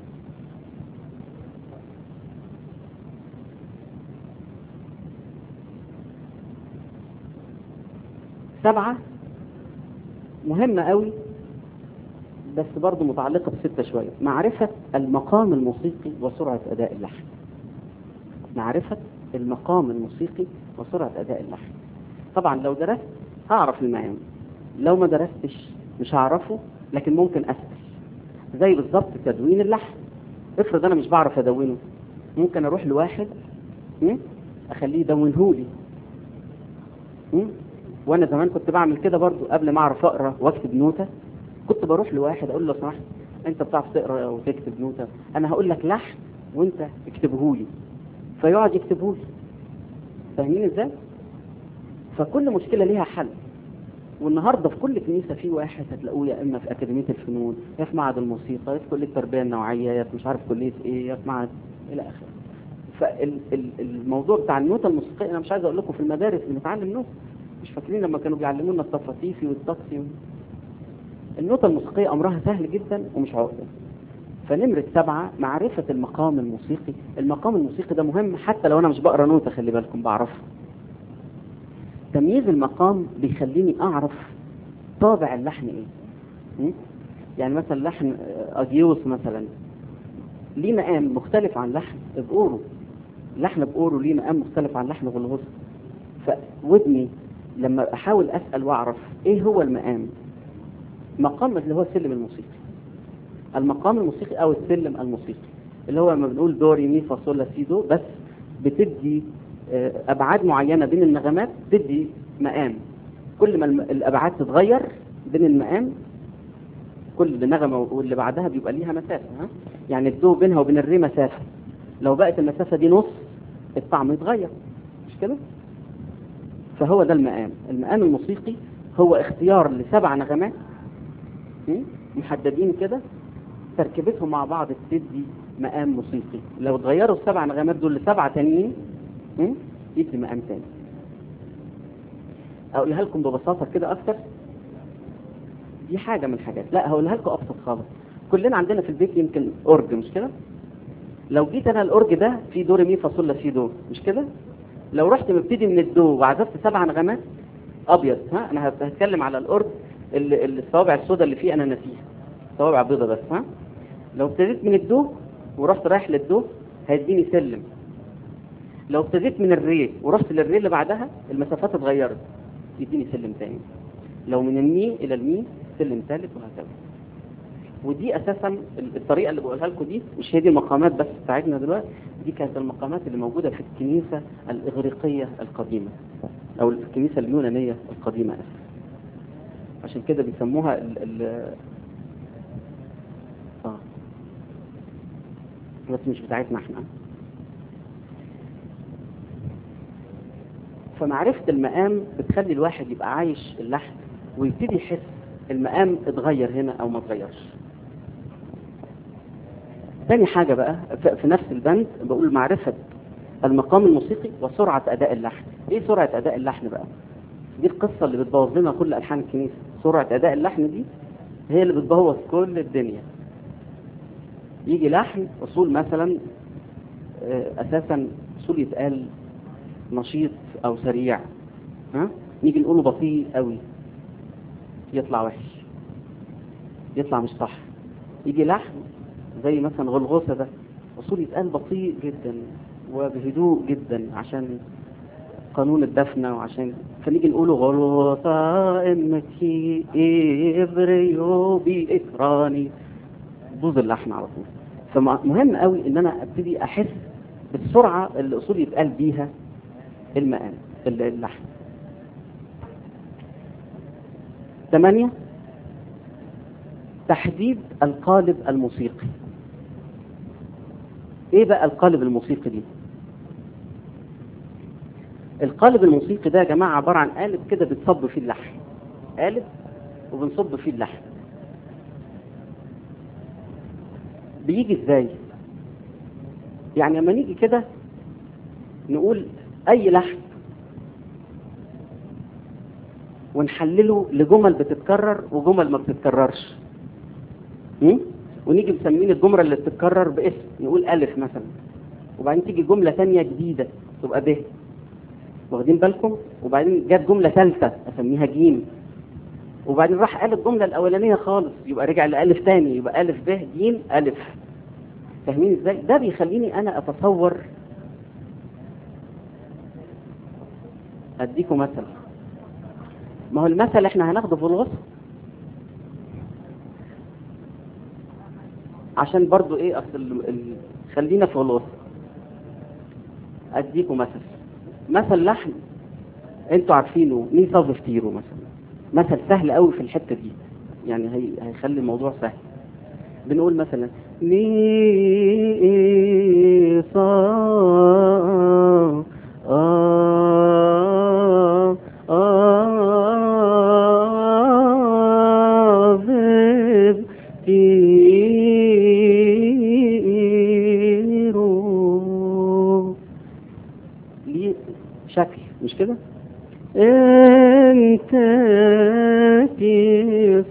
سبعة مهمة قوي بس برضو متعلقة بستة شوية معرفة المقام الموسيقي وسرعة أداء اللحن معرفة المقام الموسيقي وسرعة أداء اللحن طبعا لو درست هعرف المعاني لو ما درستش مش هعرفه لكن ممكن أسأل زي بالظبط تدوين اللحن افرض أنا مش بعرف أدونه ممكن أروح لواحد م? أخليه يدونهولي م? وانا زمان كنت بعمل كده برضو قبل ما اعرف اقرا واكتب نوتة كنت بروح لواحد اقول له سمحت انت بتعرف تقرا وتكتب نوتة انا هقول لك لحن وانت اكتبه لي فيقعد يكتبه لي فاهمين ازاي فكل مشكله ليها حل والنهارده في كل كنيسه في واحد هتلاقوه يا اما في اكاديميه الفنون يا في معهد الموسيقى يا في كليه التربيه النوعيه يا في مش عارف كليه ايه يا في معهد الى اخره فالموضوع بتاع النوتة الموسيقية أنا مش عايز أقول لكم في المدارس بنتعلم نوت مش فاكرين لما كانوا بيعلمونا التفاطيفي والتقسي و... النوتة الموسيقية أمرها سهل جدا ومش عقدة فنمرة سبعة معرفة المقام الموسيقي المقام الموسيقي ده مهم حتى لو أنا مش بقرا نوتة خلي بالكم بعرفها تمييز المقام بيخليني أعرف طابع اللحن إيه م? يعني مثلا لحن أجيوس مثلا ليه مقام مختلف عن لحن بأورو لحن بأورو ليه مقام مختلف عن لحن غلغوس فودني لما أحاول أسأل وأعرف إيه هو المقام مقام اللي هو السلم الموسيقي المقام الموسيقي أو السلم الموسيقي اللي هو لما بنقول دو ري مي فا صول لا سي دو بس بتدي أبعاد معينة بين النغمات تدي مقام كل ما الأبعاد تتغير بين المقام كل نغمة واللي بعدها بيبقى ليها مسافة ها؟ يعني الدو بينها وبين الري مسافة لو بقت المسافة دي نص الطعم يتغير مش كده فهو ده المقام المقام الموسيقي هو اختيار لسبع نغمات محددين كده تركيبتهم مع بعض تدي مقام موسيقي لو اتغيروا السبع نغمات دول لسبعة تانيين يدي مقام تاني اقولها لكم ببساطة كده اكتر دي حاجة من الحاجات لا هقولها لكم ابسط خالص كلنا عندنا في البيت يمكن اورج مش كده لو جيت انا الاورج ده في دور مي فاصول لا سي دو مش كده لو رحت مبتدي من الدو وعزفت سبع نغمات ابيض ها انا هتكلم على الاورج الصوابع السوداء اللي فيه انا ناسيها صوابع بيضة بس ها لو ابتديت من الدو ورحت رايح للدو هيديني سلم لو ابتديت من الري ورحت للري اللي بعدها المسافات اتغيرت يديني سلم تاني لو من المي الى المي سلم ثالث وهكذا ودي اساسا الطريقه اللي بقولها لكم دي مش هي دي المقامات بس بتاعتنا دلوقتي دي كانت المقامات اللي موجوده في الكنيسه الاغريقيه القديمه او الكنيسه اليونانيه القديمه اسف عشان كده بيسموها ال ال اه بس مش بتاعتنا احنا فمعرفة المقام بتخلي الواحد يبقى عايش اللحن ويبتدي يحس المقام اتغير هنا او ما اتغيرش تاني حاجة بقى في نفس البند بقول معرفة المقام الموسيقي وسرعة أداء اللحن إيه سرعة أداء اللحن بقى دي القصة اللي بتبوظ لنا كل ألحان الكنيسة سرعة أداء اللحن دي هي اللي بتبوظ كل الدنيا يجي لحن أصول مثلا أساسا أصول يتقال نشيط أو سريع ها نيجي نقوله بطيء قوي يطلع وحش يطلع مش صح يجي لحن زي مثلا غلغوسة ده أصول يتقال بطيء جدا وبهدوء جدا عشان قانون الدفنة وعشان فنيجي نقوله غلغوسة امتي ابريو بإكراني بوظ اللحن على طول فمهم قوي ان انا ابتدي احس بالسرعة اللي اصول يتقال بيها المقام اللحن ثمانية تحديد القالب الموسيقي ايه بقى القالب الموسيقي دي القالب الموسيقي ده يا جماعة عبارة عن قالب كده بتصب فيه اللحن قالب وبنصب فيه اللحن بيجي ازاي يعني لما نيجي كده نقول اي لحن ونحلله لجمل بتتكرر وجمل ما بتتكررش م? ونيجي مسمين الجملة اللي بتتكرر باسم نقول ألف مثلا وبعدين تيجي جملة تانية جديدة تبقى ب واخدين بالكم وبعدين جت جملة ثالثة أسميها جيم وبعدين راح قال الجملة الأولانية خالص يبقى رجع لألف تاني يبقى ألف ب جيم ألف فاهمين ازاي؟ ده بيخليني أنا أتصور أديكم مثل ما هو المثل احنا هناخده في الغصن عشان برضو ايه اصل ال... ال... خلينا في الغصن اديكم مثل مثل لحن انتوا عارفينه مي صاف فتيرو مثلا مثل سهل قوي في الحتة دي يعني هي... هيخلي الموضوع سهل بنقول مثلا مي صا آه مش كده انت في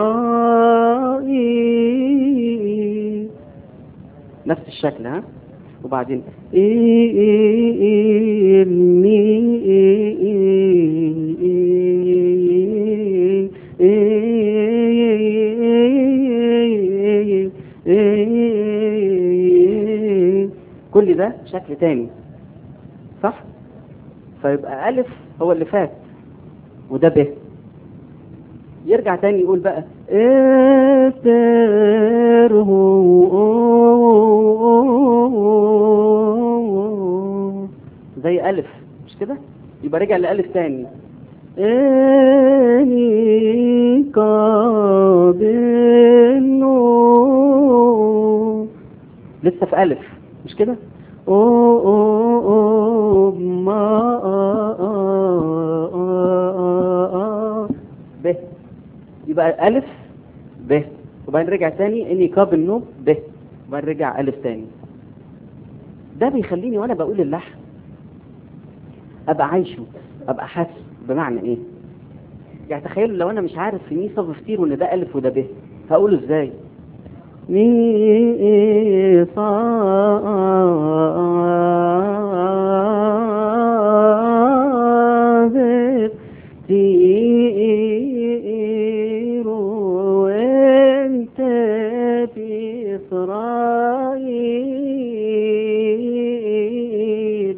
اسرائيل نفس الشكل ها وبعدين كل ده شكل تاني صح فيبقى ألف هو اللي فات وده ب يرجع تاني يقول بقى استر هو زي ألف مش كده يبقى رجع لألف تاني اني قابل لسه في ألف مش كده أو أو أو ما ب يبقى ألف ب وبعدين رجع تاني إني قابل نوب ب وبعدين رجع ألف تاني ده بيخليني وأنا بقول اللحن أبقى عايشه أبقى حاسس بمعنى إيه يعني تخيلوا لو أنا مش عارف في مي صف كتير وإن ده ألف وده ب هقوله إزاي مي صادق تير وانت في إسرائيل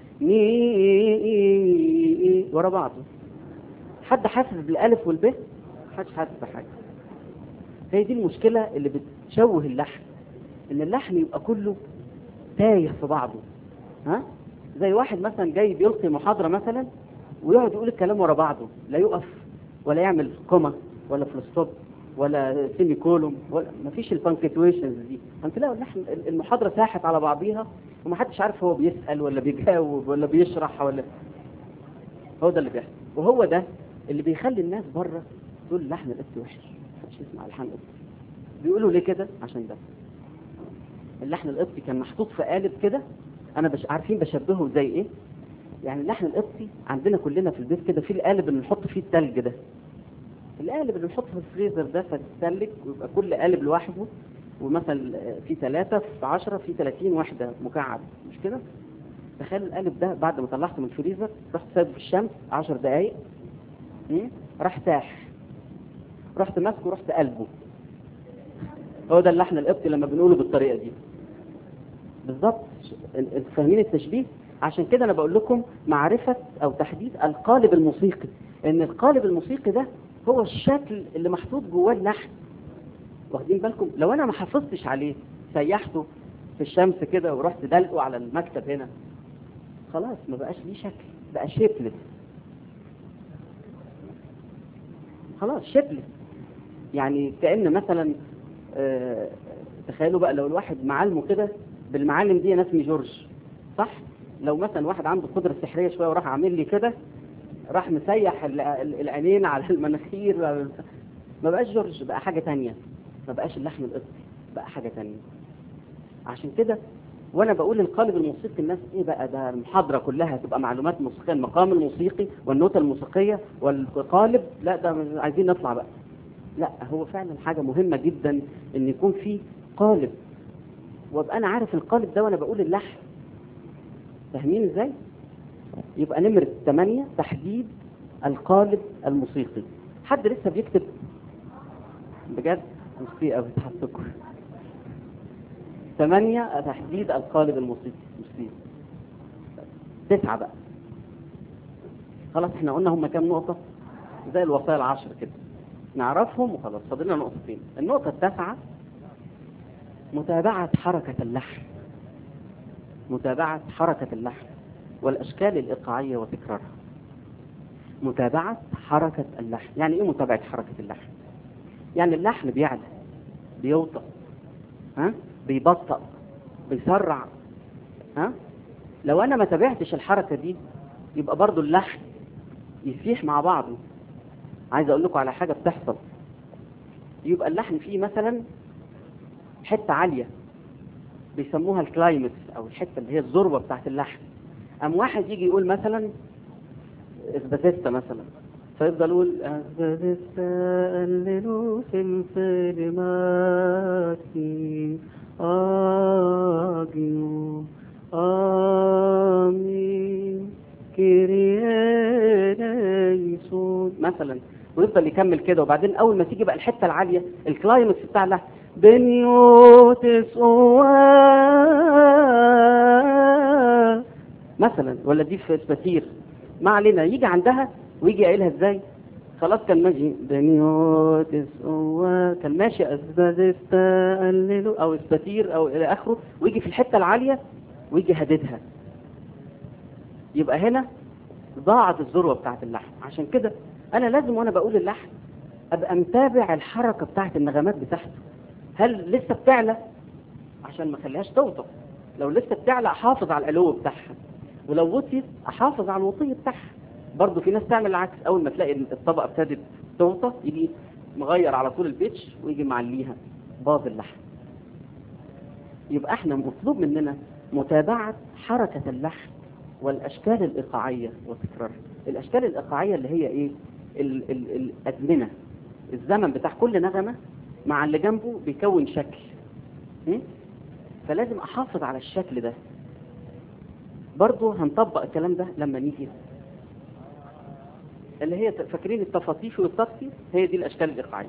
مي ورا بعض حد حاسس بالألف والب محدش حاسس بحاجة هي دي المشكلة اللي بتشوه اللحن ان اللحن يبقى كله تايه في بعضه ها زي واحد مثلا جاي بيلقي محاضرة مثلا ويقعد يقول الكلام ورا بعضه لا يقف ولا يعمل كوما ولا فول ستوب ولا سيمي كولوم ولا مفيش البانكتويشنز دي هتلاقوا اللحن المحاضرة ساحت على بعضيها ومحدش عارف هو بيسأل ولا بيجاوب ولا بيشرح ولا هو ده اللي بيحصل وهو ده اللي بيخلي الناس بره تقول اللحن القبطي وحش محدش يسمع اللحن القبطي بيقولوا ليه كده عشان ده اللحن القبطي كان محطوط في قالب كده انا بش عارفين بشبهه زي ايه يعني اللحن القبطي عندنا كلنا في البيت كده في القالب اللي نحط فيه التلج ده القالب اللي نحطه في الفريزر ده فتتلج ويبقى كل قالب لوحده ومثلا في ثلاثة في عشرة في 30 واحدة مكعب مش كده تخيل القالب ده بعد ما طلعته من الفريزر رحت سايبه في الشمس 10 دقايق راح ساح رحت ماسكه رحت قلبه هو ده اللحن القبطي لما بنقوله بالطريقه دي بالظبط انتوا فاهمين التشبيه عشان كده انا بقول لكم معرفه او تحديد القالب الموسيقي ان القالب الموسيقي ده هو الشكل اللي محطوط جواه اللحن واخدين بالكم لو انا ما حافظتش عليه سيحته في الشمس كده ورحت دلقه على المكتب هنا خلاص ما بقاش ليه شكل بقى شيبلس خلاص شيبلس يعني كأن مثلا آه تخيلوا بقى لو الواحد معلمه كده بالمعالم دي انا اسمي جورج صح لو مثلا واحد عنده قدرة سحرية شوية وراح عامل لي كده راح مسيح العينين على المناخير ما بقاش جورج بقى حاجة تانية ما بقاش اللحن القبطي بقى حاجة تانية عشان كده وانا بقول القالب الموسيقي الناس ايه بقى ده المحاضرة كلها تبقى معلومات موسيقية المقام الموسيقي والنوتة الموسيقية والقالب لا ده عايزين نطلع بقى لا هو فعلا حاجة مهمة جدا ان يكون في قالب وابقى انا عارف القالب ده وانا بقول اللحن فاهمين ازاي يبقى نمرة 8 تحديد القالب الموسيقي حد لسه بيكتب بجد مش قوي تحسكم ثمانية تحديد القالب الموسيقي موسيقي تسعة بقى خلاص احنا قلنا هم كام نقطة زي الوصايا العشر كده نعرفهم وخلاص فاضلنا نقطتين النقطة التاسعة متابعة حركة اللحن متابعة حركة اللحن والأشكال الإيقاعية وتكرارها متابعة حركة اللحن يعني إيه متابعة حركة اللحن يعني اللحن بيعلى بيوطى ها بيبطأ بيسرع ها لو أنا ما تابعتش الحركة دي يبقى برضو اللحن يسيح مع بعضه عايز أقول لكم على حاجة بتحصل يبقى اللحن فيه مثلا حتة عالية بيسموها الكلايمكس أو الحتة اللي هي الذروة بتاعت اللحن أم واحد يجي يقول مثلا اسباتيستا مثلا فيفضل يقول اسباتيستا قللوا في الفيلماتي اجيو امين كيريانيسون مثلا ويفضل يكمل كده وبعدين اول ما تيجي بقى الحته العاليه الكلايمكس بتاع اللحن بنيوتس أواه. مثلا ولا دي في اسباتير ما علينا يجي عندها ويجي قايلها ازاي خلاص كان ماشي بنيوتس أواه. كان ماشي اسباتيستا قللوا او اسباتير او الى اخره ويجي في الحته العاليه ويجي هددها يبقى هنا ضاعت الذروه بتاعت اللحن عشان كده انا لازم وانا بقول اللحن ابقى متابع الحركه بتاعت النغمات بتاعته هل لسه بتعلى عشان ما اخليهاش توطى لو لسه بتعلى احافظ على الالو بتاعها ولو وطيت احافظ على الوطي بتاعها برضه في ناس تعمل العكس اول ما تلاقي الطبقه ابتدت توطى يجي مغير على طول البيتش ويجي معليها باظ اللحن يبقى احنا مطلوب مننا متابعه حركه اللحن والاشكال الايقاعيه وتكرارها الاشكال الايقاعيه اللي هي ايه ال ال الازمنه الزمن بتاع كل نغمه مع اللي جنبه بيكون شكل م? فلازم احافظ على الشكل ده برضه هنطبق الكلام ده لما نيجي اللي هي فاكرين التفاطيفي والتطفي هي دي الاشكال الايقاعيه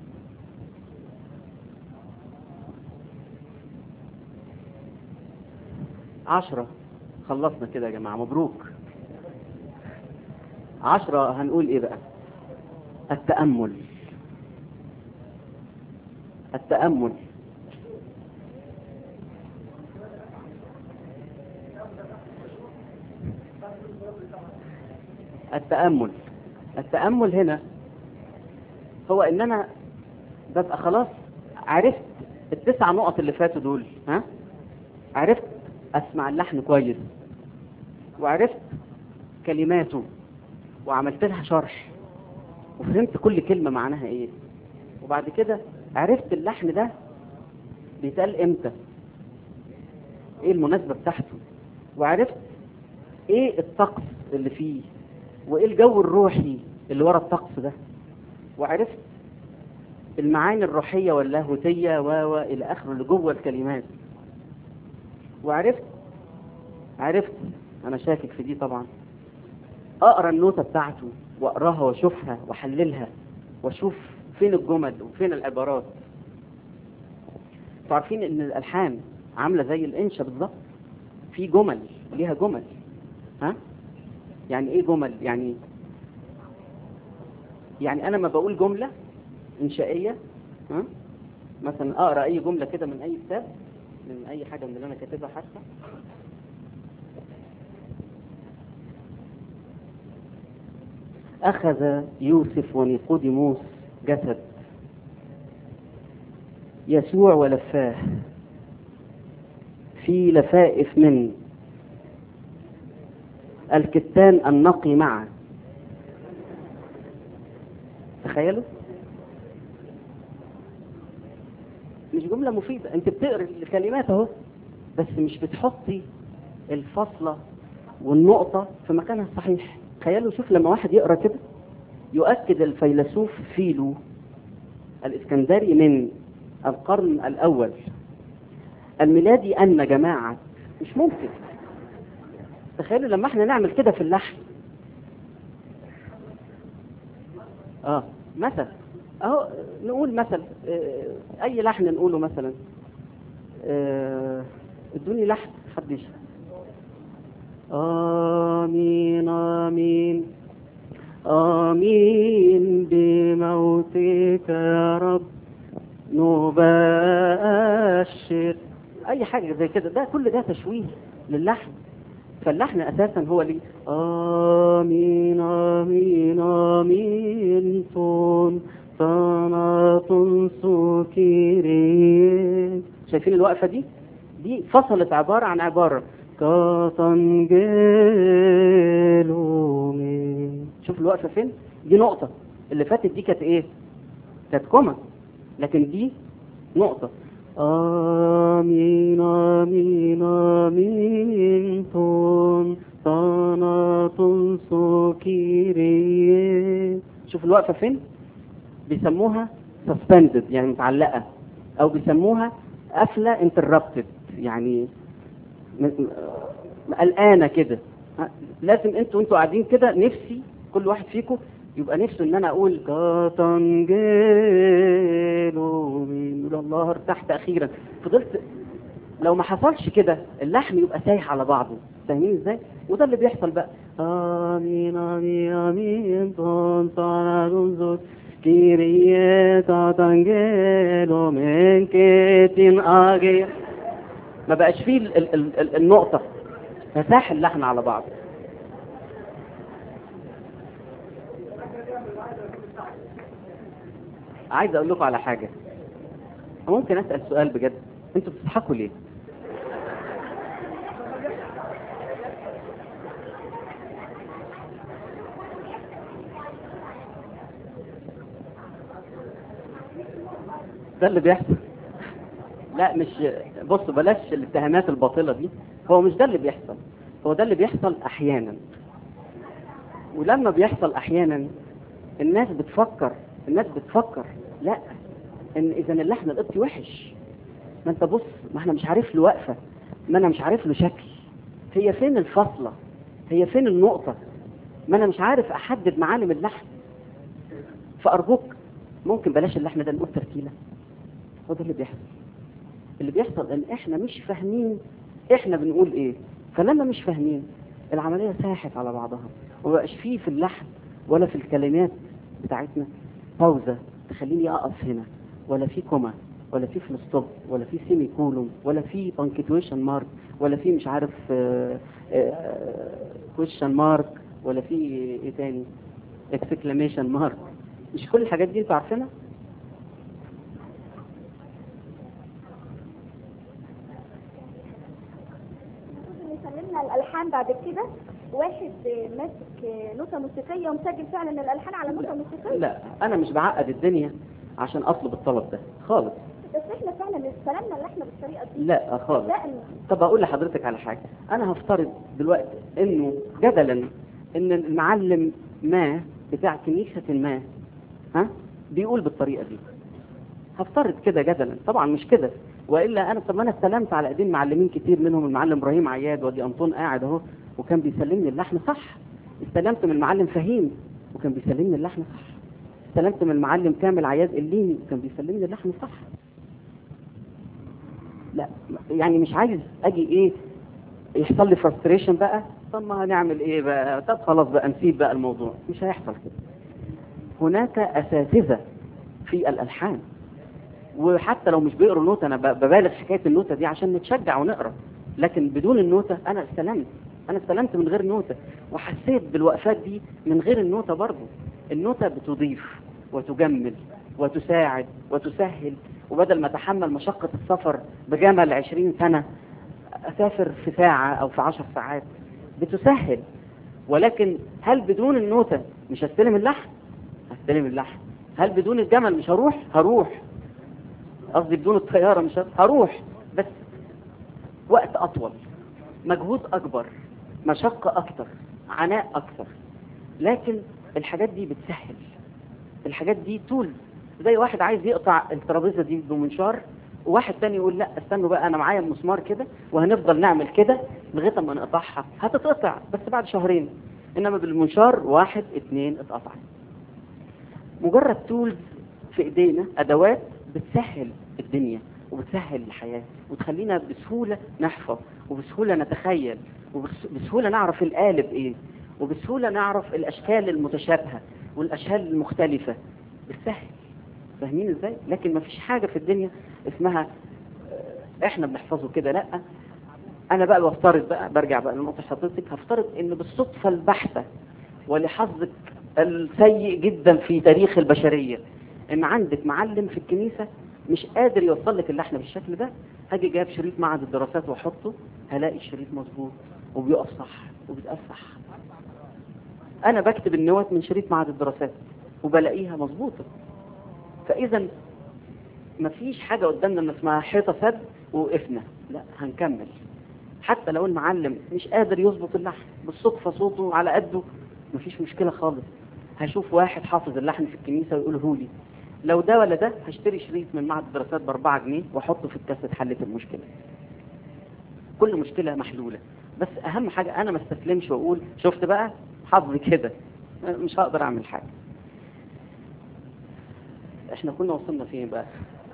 عشرة خلصنا كده يا جماعة مبروك عشرة هنقول ايه بقى التأمل التأمل التأمل التأمل هنا هو ان انا ببقى خلاص عرفت التسع نقط اللي فاتوا دول ها عرفت اسمع اللحن كويس وعرفت كلماته وعملت لها شرح وفهمت كل كلمة معناها ايه وبعد كده عرفت اللحن ده بيتقال امتى ايه المناسبة بتاعته وعرفت ايه الطقس اللي فيه وايه الجو الروحي اللي ورا الطقس ده وعرفت المعاني الروحية واللاهوتية و و الى اخره اللي جوه الكلمات وعرفت عرفت انا شاكك في دي طبعا اقرا النوتة بتاعته واقراها واشوفها واحللها واشوف فين الجمل وفين العبارات انتوا عارفين ان الالحان عامله زي الانشا بالظبط في جمل ليها جمل ها يعني ايه جمل يعني يعني انا ما بقول جمله انشائيه ها مثلا اقرا اي جمله كده من اي كتاب من اي حاجه من اللي انا كاتبها حتى أخذ يوسف ونيقوديموس جسد يسوع ولفاه في لفائف من الكتان النقي معه تخيلوا مش جملة مفيدة انت بتقري الكلمات اهو بس مش بتحطي الفاصلة والنقطة في مكانها الصحيح تخيلوا شوف لما واحد يقرا كده يؤكد الفيلسوف فيلو الاسكندري من القرن الاول الميلادي ان جماعه مش ممكن تخيلوا لما احنا نعمل كده في اللحن اه مثل اهو نقول مثل اه اي لحن نقوله مثلا اه ادوني لحن حد يشرح آمين آمين آمين بموتك يا رب نبشر أي حاجة زي كده ده كل ده تشويه للحن فاللحن أساسا هو لي آمين آمين آمين تون صناتون سكيري شايفين الوقفة دي؟ دي فصلت عبارة عن عبارة كاتنجيلومي شوف الوقفة فين دي نقطة اللي فاتت دي كانت ايه كانت كوما لكن دي نقطة آمين آمين آمين تون طناطن سوكيري شوف الوقفة فين بيسموها suspended يعني متعلقة أو بيسموها قفلة interrupted يعني م- م- قلقانة كده ها، لازم انتوا انتوا قاعدين كده نفسي كل واحد فيكم يبقى نفسه ان انا اقول كاتنجيلو من الله ارتحت اخيرا فضلت لو ما حصلش كده اللحن يبقى سايح على بعضه فاهمين ازاي وده اللي بيحصل بقى امين امين امين طن طن زوت كيريه تاتنجيلو من كيتين اجي ما بقاش فيه ال- ال- ال- ال- النقطة فساح اللحن على بعض عايز اقول لكم على حاجة ممكن اسأل سؤال بجد انتوا بتضحكوا ليه ده اللي بيحصل لا مش بص بلاش الاتهامات الباطلة دي هو مش ده اللي بيحصل هو ده اللي بيحصل احيانا ولما بيحصل احيانا الناس بتفكر الناس بتفكر لا ان اذا اللحن القبطي وحش ما انت بص ما احنا مش عارف له وقفه ما انا مش عارف له شكل هي فين الفاصله هي فين النقطه ما انا مش عارف احدد معالم اللحن فارجوك ممكن بلاش اللحن ده نقول ترتيله هو ده اللي بيحصل اللي بيحصل ان احنا مش فاهمين احنا بنقول ايه فلما مش فاهمين العمليه ساحت على بعضها ومبقاش فيه في اللحن ولا في الكلمات بتاعتنا باوزه تخليني اقف هنا ولا في كوما ولا في فول ستوب ولا في سيمي كولوم ولا في بانكتويشن مارك ولا في مش عارف كويشن مارك ولا في ايه تاني اكسكلاميشن مارك مش كل الحاجات دي انتوا عارفينها سلمنا الالحان بعد كده واحد ماسك نوتة موسيقية ومسجل فعلا الالحان على نوتة موسيقية لا انا مش بعقد الدنيا عشان اطلب الطلب ده خالص بس احنا فعلا استلمنا اللحن بالطريقة دي لا خالص صدقني طب اقول لحضرتك على حاجه انا هفترض دلوقتي انه جدلا ان المعلم ما بتاع كنيسه ما ها بيقول بالطريقه دي هفترض كده جدلا طبعا مش كده والا انا طب ما انا استلمت على ايدين معلمين كتير منهم المعلم ابراهيم عياد ودي انطون قاعد اهو وكان بيسلمني اللحن صح استلمت من المعلم فهيم وكان بيسلمني اللحن صح استلمت من المعلم كامل عياد الليني وكان بيسلمني اللحن صح لا يعني مش عايز اجي ايه يحصل لي فرستريشن بقى طب ما هنعمل ايه بقى طب خلاص بقى نسيب بقى الموضوع مش هيحصل كده هناك اساتذه في الالحان وحتى لو مش بيقروا نوتة انا ب- ببالغ حكايه النوتة دي عشان نتشجع ونقرا لكن بدون النوتة انا استلمت انا استلمت من غير نوتة وحسيت بالوقفات دي من غير النوتة برضو النوتة بتضيف وتجمل وتساعد وتسهل وبدل ما اتحمل مشقة السفر بجمل عشرين سنة اسافر في ساعة او في عشر ساعات بتسهل ولكن هل بدون النوتة مش هستلم اللحن هستلم اللحن هل بدون الجمل مش هروح هروح قصدي بدون الطيارة مش هروح هروح بس وقت أطول مجهود أكبر مشقة أكتر عناء أكتر لكن الحاجات دي بتسهل الحاجات دي طول زي واحد عايز يقطع الترابيزة دي بمنشار وواحد تاني يقول لا استنوا بقى انا معايا المسمار كده وهنفضل نعمل كده لغايه ما نقطعها هتتقطع بس بعد شهرين انما بالمنشار واحد اتنين اتقطعت مجرد تولز في ايدينا ادوات بتسهل الدنيا وبتسهل الحياة وتخلينا بسهولة نحفظ وبسهولة نتخيل وبسهولة نعرف القالب ايه وبسهولة نعرف الاشكال المتشابهة والاشكال المختلفة بتسهل فاهمين ازاي لكن ما فيش حاجة في الدنيا اسمها آه، احنا بنحفظه كده لا انا بقى بفترض بقى برجع بقى لنقطة حضرتك هفترض ان بالصدفة البحتة ولحظك السيء جدا في تاريخ البشرية ان عندك معلم في الكنيسة مش قادر يوصل لك اللحن بالشكل ده هاجي جايب شريط معهد الدراسات واحطه هلاقي الشريط مظبوط وبيقف صح وبيتقال صح انا بكتب النوت من شريط معهد الدراسات وبلاقيها مظبوطة فاذا مفيش حاجة قدامنا ما اسمها حيطة سد ووقفنا لا هنكمل حتى لو المعلم مش قادر يظبط اللحن بالصدفة صوته على قده مفيش مشكلة خالص هشوف واحد حافظ اللحن في الكنيسة ويقوله لي لو ده ولا ده هشتري شريط من معهد الدراسات بأربعة جنيه واحطه في الكاسيت حلت المشكلة كل مشكلة محلولة بس أهم حاجة أنا ما استسلمش وأقول شفت بقى حظي كده مش هقدر أعمل حاجة احنا كنا وصلنا فين بقى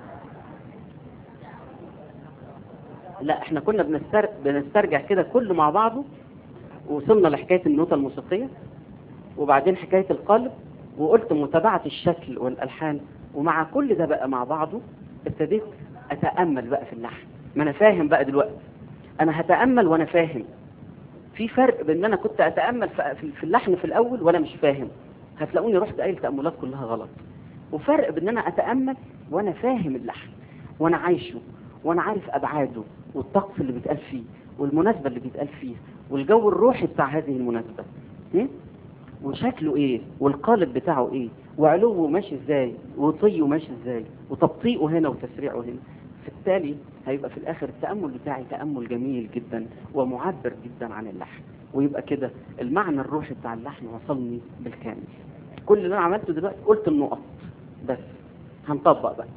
لا احنا كنا بنستر... بنسترجع كده كله مع بعضه وصلنا لحكاية النوتة الموسيقية وبعدين حكاية القلب وقلت متابعة الشكل والألحان ومع كل ده بقى مع بعضه ابتديت أتأمل بقى في اللحن ما أنا فاهم بقى دلوقتي أنا هتأمل وأنا فاهم في فرق بين ان انا كنت اتامل في في اللحن في الاول وانا مش فاهم هتلاقوني رحت قايل تاملات كلها غلط وفرق بين ان انا اتامل وانا فاهم اللحن وانا عايشه وانا عارف ابعاده والطقس اللي بيتقال فيه والمناسبه اللي بيتقال فيه والجو الروحي بتاع هذه المناسبه م? وشكله ايه والقالب بتاعه ايه وعلوه ماشي ازاي وطيه ماشي ازاي وتبطيئه هنا وتسريعه هنا بالتالي هيبقى في الاخر التامل بتاعي تامل جميل جدا ومعبر جدا عن اللحن ويبقى كده المعنى الروحي بتاع اللحن وصلني بالكامل كل اللي انا عملته دلوقتي قلت النقط بس هنطبق بقى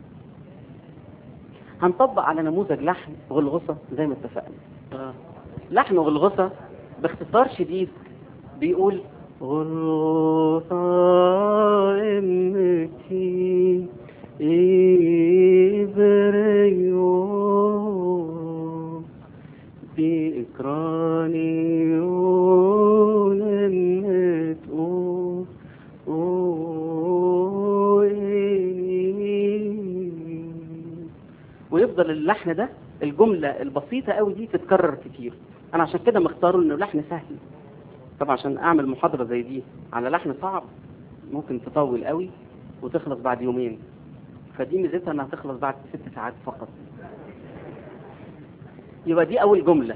هنطبق على نموذج لحن غلغصة زي ما اتفقنا لحن غلغصة باختصار شديد بيقول غلغصة امتي إبريو بإكرانيون النت ويفضل اللحن ده الجملة البسيطة قوي دي تتكرر كتير أنا عشان كده مختاره إنه لحن سهل طبعا عشان أعمل محاضرة زي دي على لحن صعب ممكن تطول قوي وتخلص بعد يومين فدي ميزتها انها تخلص بعد ست ساعات فقط يبقى دي اول جملة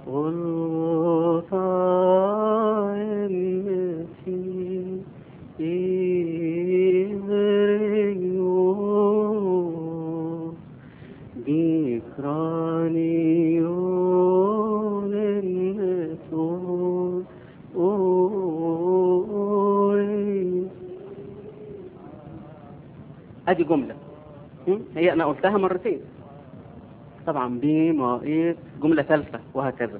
ادي جملة هي انا قلتها مرتين طبعا بي ما ايه جملة ثالثة وهكذا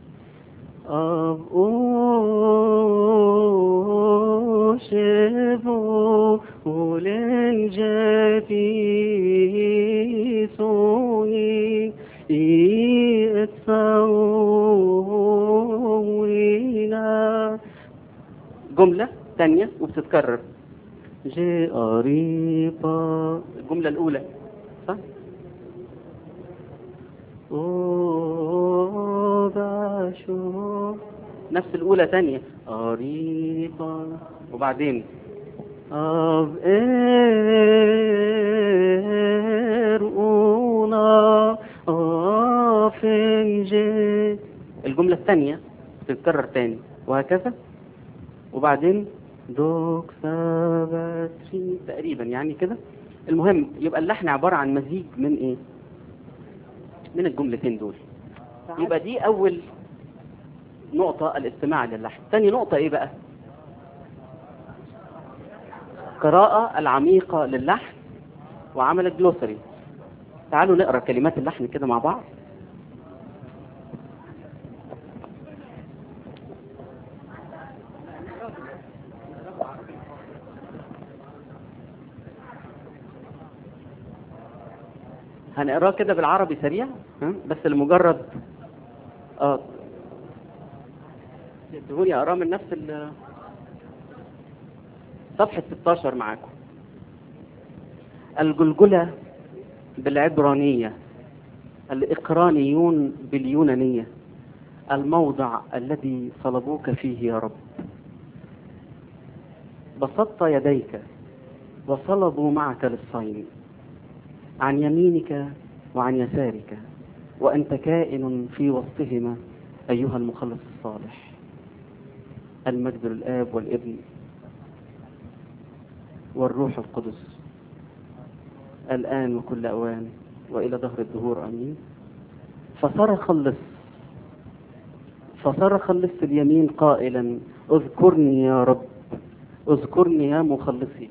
أشبو ولنجتي سوني إتسوينا جملة ثانية وبتتكرر جي قريبا الجملة الأولى صح؟ نفس الأولى ثانية قريبا وبعدين أب إرقونا أفنجي الجملة الثانية تتكرر تاني وهكذا وبعدين دوك سبتري تقريبا يعني كده المهم يبقى اللحن عبارة عن مزيج من ايه من الجملتين دول يبقى دي اول نقطة الاستماع للحن تاني نقطة ايه بقى قراءة العميقة للحن وعمل الجلوسري تعالوا نقرأ كلمات اللحن كده مع بعض هنقراه كده بالعربي سريع ها؟ بس لمجرد اه تدهوني اقراه من نفس ال صفحة 16 معاكم الجلجلة بالعبرانية الإقرانيون باليونانية الموضع الذي صلبوك فيه يا رب بسطت يديك وصلبوا معك للصين عن يمينك وعن يسارك وأنت كائن في وسطهما أيها المخلص الصالح المجد للآب والابن والروح القدس الآن وكل أوان وإلى دهر الدهور آمين فصرخ اللص فصرخ اللص اليمين قائلا اذكرني يا رب اذكرني يا مخلصي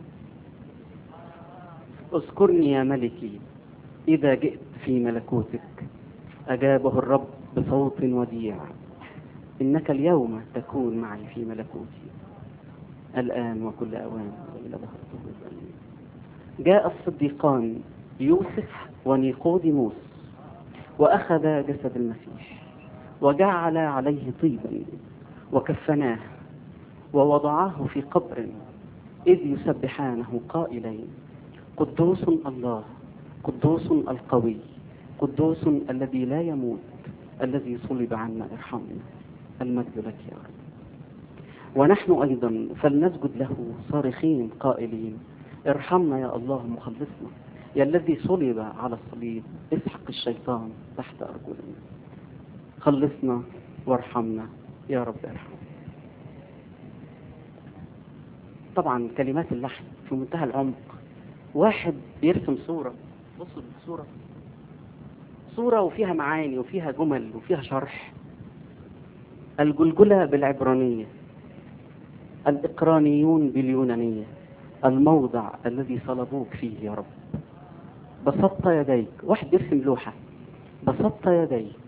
اذكرني يا ملكي إذا جئت في ملكوتك أجابه الرب بصوت وديع إنك اليوم تكون معي في ملكوتي الآن وكل أوان وإلى ظهر الظهور آمين. جاء الصديقان يوسف ونيقوديموس وأخذ جسد المسيح وجعل عليه طيبا وكفناه ووضعاه في قبر إذ يسبحانه قائلين قدوس الله قدوس القوي قدوس الذي لا يموت الذي صلب عنا ارحمنا المجد لك يا رب ونحن أيضا فلنسجد له صارخين قائلين ارحمنا يا الله مخلصنا يا الذي صلب على الصليب اسحق الشيطان تحت أرجلنا خلصنا وارحمنا يا رب ارحمنا طبعا كلمات اللحن في منتهى العمق واحد بيرسم صورة بصوا الصورة صورة وفيها معاني وفيها جمل وفيها شرح الجلجلة بالعبرانية الإقرانيون باليونانية الموضع الذي صلبوك فيه يا رب بسطت يديك واحد يرسم لوحة بسطت يديك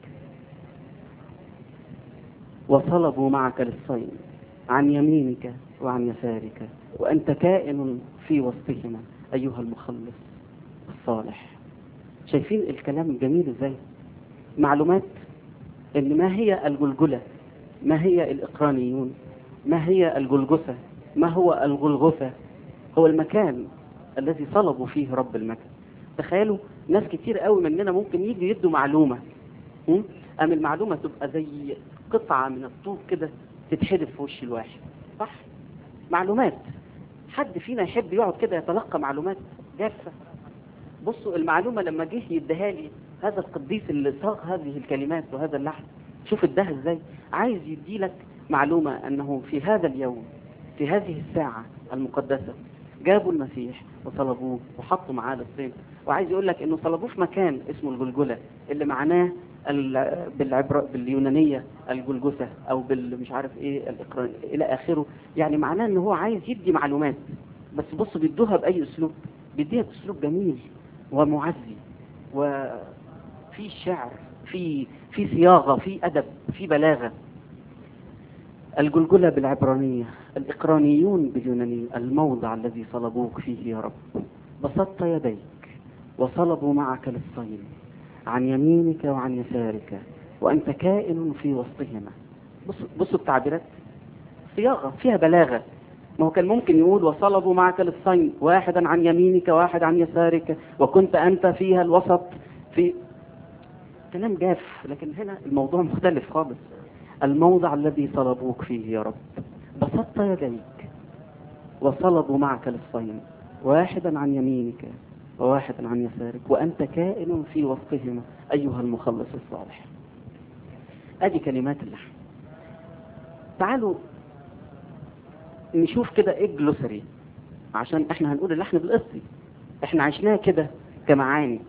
وصلبوا معك للصيد عن يمينك وعن يسارك وأنت كائن في وسطهما أيها المخلص الصالح شايفين الكلام جميل ازاي معلومات ان ما هي الجلجلة ما هي الإقرانيون ما هي الجلجثة ما هو الغلغثة هو المكان الذي صلبوا فيه رب المجد تخيلوا ناس كتير قوي مننا ممكن يجي يدوا معلومة م? أم المعلومة تبقى زي قطعة من الطوب كده تتحدف في وش الواحد صح معلومات حد فينا يحب يقعد كده يتلقى معلومات جافة بصوا المعلومة لما جه يديها لي هذا القديس اللي صاغ هذه الكلمات وهذا اللحن شوف اداها ازاي عايز يدي لك معلومة انه في هذا اليوم في هذه الساعة المقدسة جابوا المسيح وصلبوه وحطوا معاه للصين وعايز يقول لك انه صلبوه في مكان اسمه الجلجلة اللي معناه ال- بالعبر باليونانية الجلجثة او بالمش عارف ايه الاقران الى اخره يعني معناه ان هو عايز يدي معلومات بس بص بيدوها باي اسلوب بيديها باسلوب جميل ومعزي وفي شعر في في صياغة في أدب في بلاغة الجلجلة بالعبرانية الإقرانيون باليونانية الموضع الذي صلبوك فيه يا رب بسطت يديك وصلبوا معك للصيد عن يمينك وعن يسارك وأنت كائن في وسطهما بصوا بصوا التعبيرات صياغة فيها بلاغة ما هو كان ممكن يقول وصلبوا معك للصيد واحدا عن يمينك واحد عن يسارك وكنت أنت فيها الوسط في كلام جاف لكن هنا الموضوع مختلف خالص الموضع الذي صلبوك فيه يا رب بسطت يديك وصلبوا معك للصيد واحدا عن يمينك وواحدا عن يسارك وأنت كائن في وسطهما أيها المخلص الصالح أدي كلمات اللحن تعالوا نشوف كده ايه الجلوسري عشان احنا هنقول اللحن بالقصي احنا عشناه كده كمعاني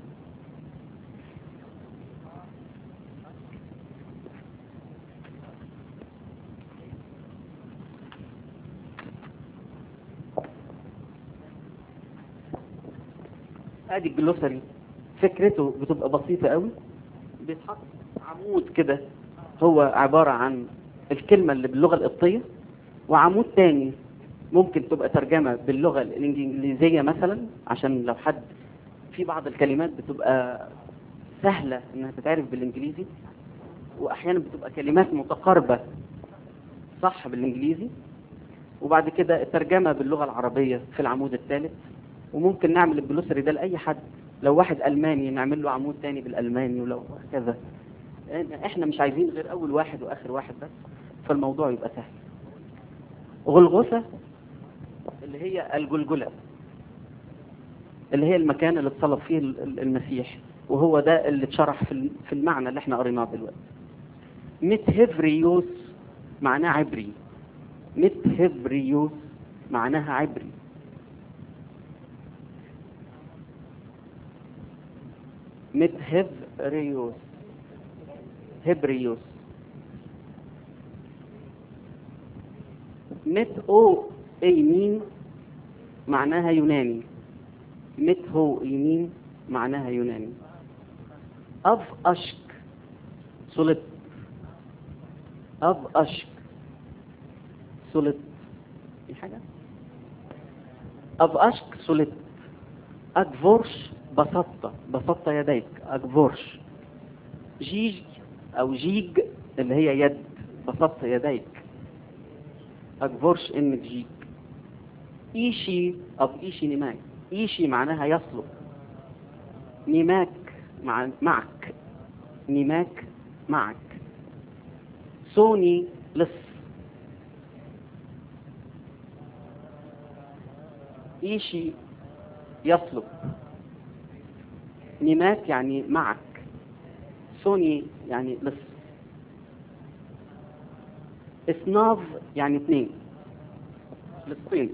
ادي الجلوسري فكرته بتبقى بسيطة قوي بيتحط عمود كده هو عبارة عن الكلمة اللي باللغة القبطية وعمود تاني ممكن تبقى ترجمة باللغة الإنجليزية مثلا عشان لو حد في بعض الكلمات بتبقى سهلة إنها تتعرف بالإنجليزي وأحيانا بتبقى كلمات متقاربة صح بالإنجليزي وبعد كده الترجمة باللغة العربية في العمود الثالث وممكن نعمل الجلوسري ده لأي حد لو واحد ألماني نعمل له عمود تاني بالألماني ولو كذا احنا مش عايزين غير أول واحد وآخر واحد بس فالموضوع يبقى سهل غلغثة اللي هي الجلجلة اللي هي المكان اللي اتصلب فيه المسيح وهو ده اللي اتشرح في في المعنى اللي احنا قريناه دلوقتي ميت هيفريوس معناه عبري ميت هيفريوس معناها عبري مت هبريوس هبريوس مت او ايمين معناها يوناني مت هو يمين معناها يوناني أف أشك صلب أف أشك صلب في حاجة أف أشك صلب أكفورش بسطة بسطة يديك أكفورش جيج أو جيج اللي هي يد بسطة يديك أكفورش إنك جيج إيشي أو إيشي نماك إيشي معناها يصلب نماك مع معك نماك معك سوني لص إيشي يصلب نماك يعني معك سوني يعني لص اثناف يعني اثنين لصين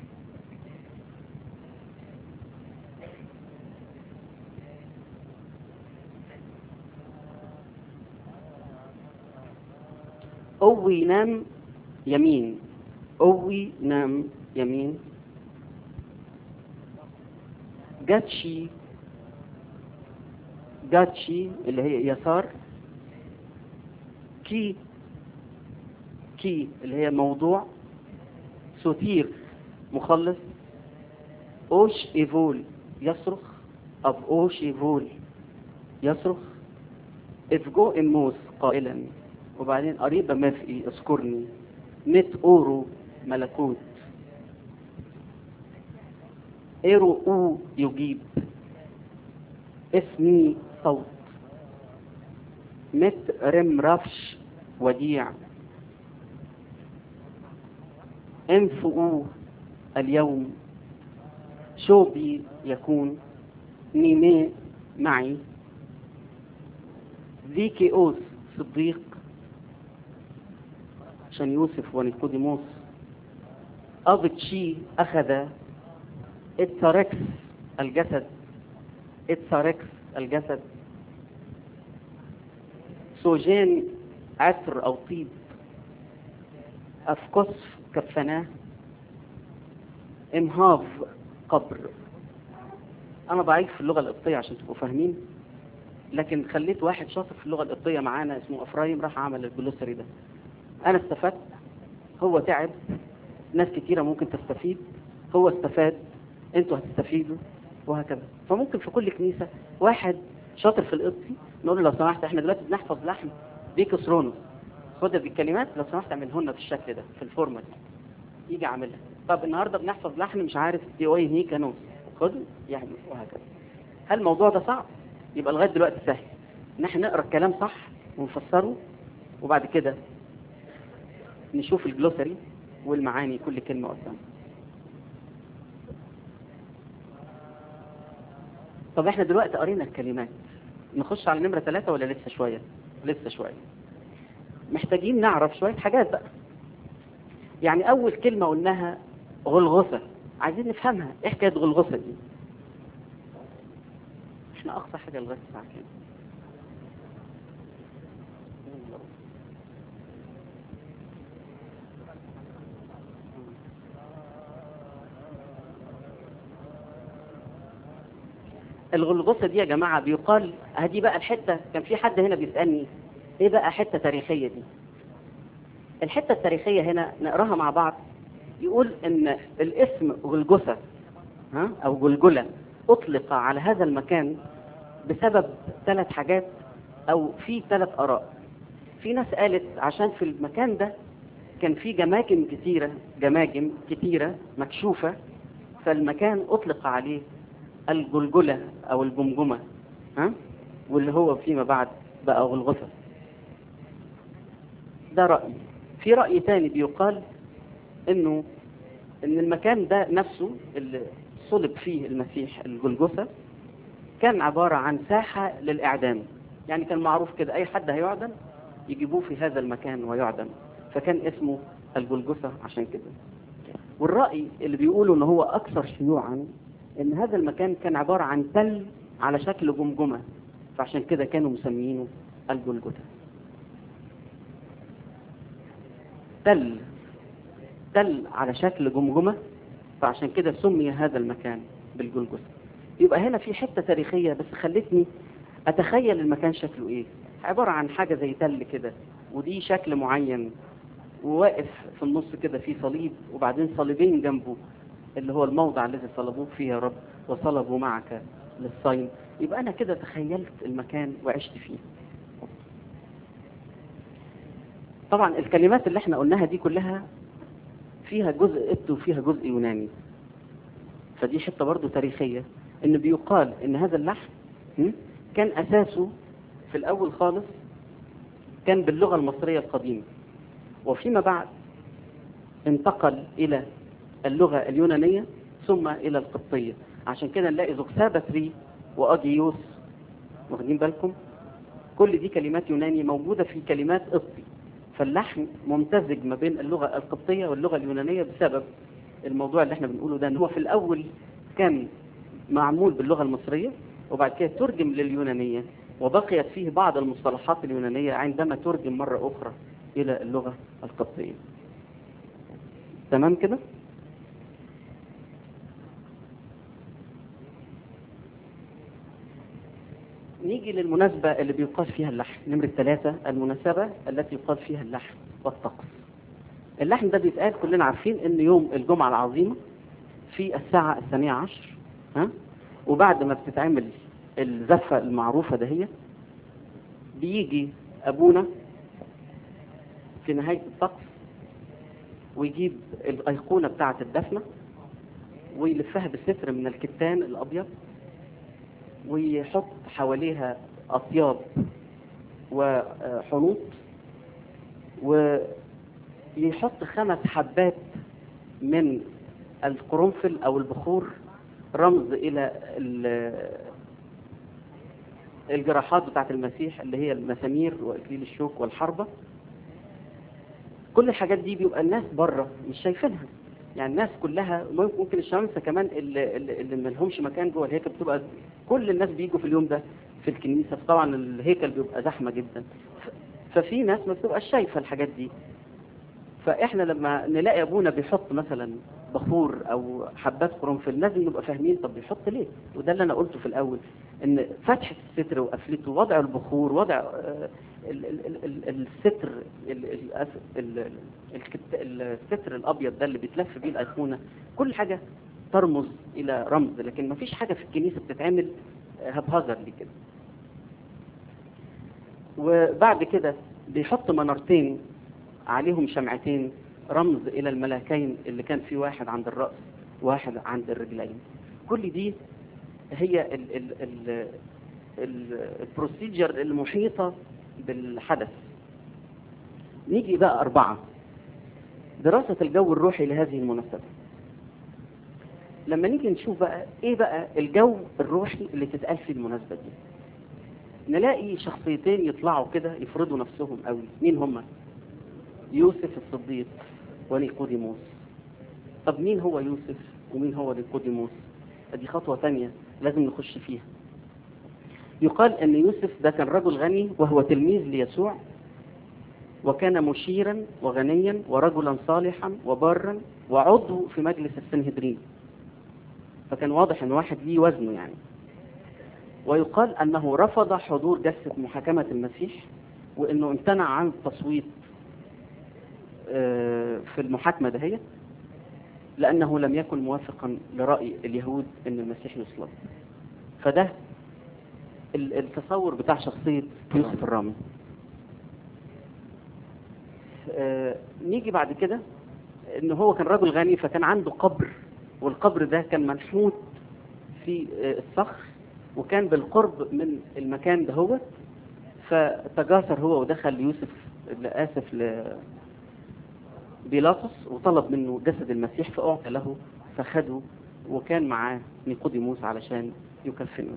أوي نام يمين أوي نام يمين جاتشي جاتشي اللي هي يسار كي كي اللي هي موضوع سوتير مخلص اوش ايفول يصرخ اب اوش ايفول يصرخ افجو اموس قائلا وبعدين قريبة مفئي اذكرني مت اورو ملكوت ايرو او يجيب اسمي صوت مت رم رفش وديع انفقوا اليوم شوبي يكون نيمي معي ذيكي أوس صديق عشان يوسف ونيقوديموس أبتشي أخذ اتساركس الجسد اتساركس الجسد سوجين عطر أو طيب أفقصف كفناه انهاض قبر انا ضعيف في اللغه القبطيه عشان تبقوا فاهمين لكن خليت واحد شاطر في اللغه القبطيه معانا اسمه افرايم راح عمل الجلوسري ده انا استفدت هو تعب ناس كتيره ممكن تستفيد هو استفاد انتوا هتستفيدوا وهكذا فممكن في كل كنيسه واحد شاطر في القبطي نقول له لو سمحت احنا دلوقتي بنحفظ لحن بيكس رونوس خد بالكلمات لو سمحت اعمله لنا بالشكل ده في الفورمه دي يجي عاملها طب النهارده بنحفظ لحن مش عارف دي اوي هي كانوس خد يعني وهكذا هل الموضوع ده صعب يبقى لغايه دلوقتي سهل ان احنا نقرا الكلام صح ونفسره وبعد كده نشوف الجلوسري والمعاني كل كلمه قدام طب احنا دلوقتي قرينا الكلمات نخش على نمره ثلاثة ولا لسه شويه لسه شويه محتاجين نعرف شويه حاجات بقى يعني أول كلمة قلناها غلغثة عايزين نفهمها إيه حكاية غلغثة دي إحنا أقصى حاجة لغاية الساعة كام الغلغثة دي يا جماعة بيقال هدي بقى الحتة كان في حد هنا بيسألني ايه بقى حتة تاريخية دي الحتة التاريخية هنا نقراها مع بعض يقول ان الاسم غلجثة ها او جلجلة اطلق على هذا المكان بسبب ثلاث حاجات او في ثلاث اراء في ناس قالت عشان في المكان ده كان في جماجم كتيرة جماجم كتيرة مكشوفة فالمكان اطلق عليه الجلجلة او الجمجمة ها واللي هو فيما بعد بقى غلغثة ده رأي في رأي تاني بيقال انه ان المكان ده نفسه اللي صلب فيه المسيح الجلجثة كان عبارة عن ساحة للإعدام يعني كان معروف كده أي حد هيعدم يجيبوه في هذا المكان ويعدم فكان اسمه الجلجثة عشان كده والرأي اللي بيقولوا ان هو أكثر شيوعا ان هذا المكان كان عبارة عن تل على شكل جمجمة فعشان كده كانوا مسمينه الجلجثة تل تل على شكل جمجمة فعشان كده سمي هذا المكان بالجلجثة يبقى هنا في حتة تاريخية بس خلتني أتخيل المكان شكله إيه عبارة عن حاجة زي تل كده ودي شكل معين وواقف في النص كده في صليب وبعدين صليبين جنبه اللي هو الموضع الذي صلبوك فيه يا رب وصلبوا معك للصين يبقى أنا كده تخيلت المكان وعشت فيه طبعا الكلمات اللي احنا قلناها دي كلها فيها جزء قبط وفيها جزء يوناني فدي حتة برضو تاريخية ان بيقال ان هذا اللحن م? كان اساسه في الاول خالص كان باللغة المصرية القديمة وفيما بعد انتقل الى اللغة اليونانية ثم الى القبطية عشان كده نلاقي زوكسابتري واجيوس واخدين بالكم كل دي كلمات يوناني موجودة في كلمات قبطي فاللحن ممتزج ما بين اللغة القبطية واللغة اليونانية بسبب الموضوع اللي احنا بنقوله ده ان هو في الاول كان معمول باللغة المصرية وبعد كده ترجم لليونانية وبقيت فيه بعض المصطلحات اليونانية عندما ترجم مرة أخرى إلى اللغة القبطية تمام كده؟ نيجي للمناسبة اللي بيقال فيها اللحن نمرة ثلاثة المناسبة التي يقال فيها اللحن والطقس اللحن ده بيتقال كلنا عارفين ان يوم الجمعة العظيمة في الساعة الثانية عشر ها وبعد ما بتتعمل الزفة المعروفة دهية بيجي أبونا في نهاية الطقس ويجيب الأيقونة بتاعة الدفنة ويلفها بستر من الكتان الأبيض ويحط حواليها أطياب وحنوط ويحط خمس حبات من القرنفل أو البخور رمز إلى الجراحات بتاعت المسيح اللي هي المسامير وإكليل الشوك والحربة كل الحاجات دي بيبقى الناس بره مش شايفينها يعني الناس كلها ممكن الشمامسه كمان اللي, اللي ما لهمش مكان جوه الهيكل بتبقى كل الناس بيجوا في اليوم ده في الكنيسه فطبعا الهيكل بيبقى زحمه جدا ففي ناس ما بتبقاش شايفه الحاجات دي فاحنا لما نلاقي ابونا بيحط مثلا بخور او حبات قرنفل لازم نبقى فاهمين طب بيحط ليه وده اللي انا قلته في الاول ان فتحه الستر وقفلته وضع البخور وضع ال ال ال الستر الستر الابيض ده اللي بيتلف بيه الايقونه كل حاجه ترمز الى رمز لكن ما فيش حاجه في الكنيسه بتتعمل هبهزرلي كده وبعد كده بيحط منارتين عليهم شمعتين رمز الى الملاكين اللي كان في واحد عند الراس واحد عند الرجلين كل دي هي ال ال ال البروسيجر المحيطة بالحدث نيجي بقى أربعة دراسة الجو الروحي لهذه المناسبة لما نيجي نشوف بقى ايه بقى الجو الروحي اللي تتقال في المناسبة دي نلاقي شخصيتين يطلعوا كده يفرضوا نفسهم قوي مين هما يوسف الصديق ونيقوديموس طب مين هو يوسف ومين هو نيقوديموس دي خطوة تانية لازم نخش فيها يقال ان يوسف ده كان رجل غني وهو تلميذ ليسوع وكان مشيرا وغنيا ورجلا صالحا وبارا وعضو في مجلس السنهدرين فكان واضح ان واحد ليه وزنه يعني ويقال انه رفض حضور جلسة محاكمة المسيح وانه امتنع عن التصويت في المحاكمة دهيت لانه لم يكن موافقا لرأي اليهود ان المسيح يصلب فده التصور بتاع شخصية يوسف الرامي آه نيجي بعد كده ان هو كان رجل غني فكان عنده قبر والقبر ده كان منحوت في آه الصخر وكان بالقرب من المكان ده هو فتجاسر هو ودخل يوسف اسف ل بيلاطس وطلب منه جسد المسيح فأعطى له فخده وكان معاه نيقوديموس علشان يكفنه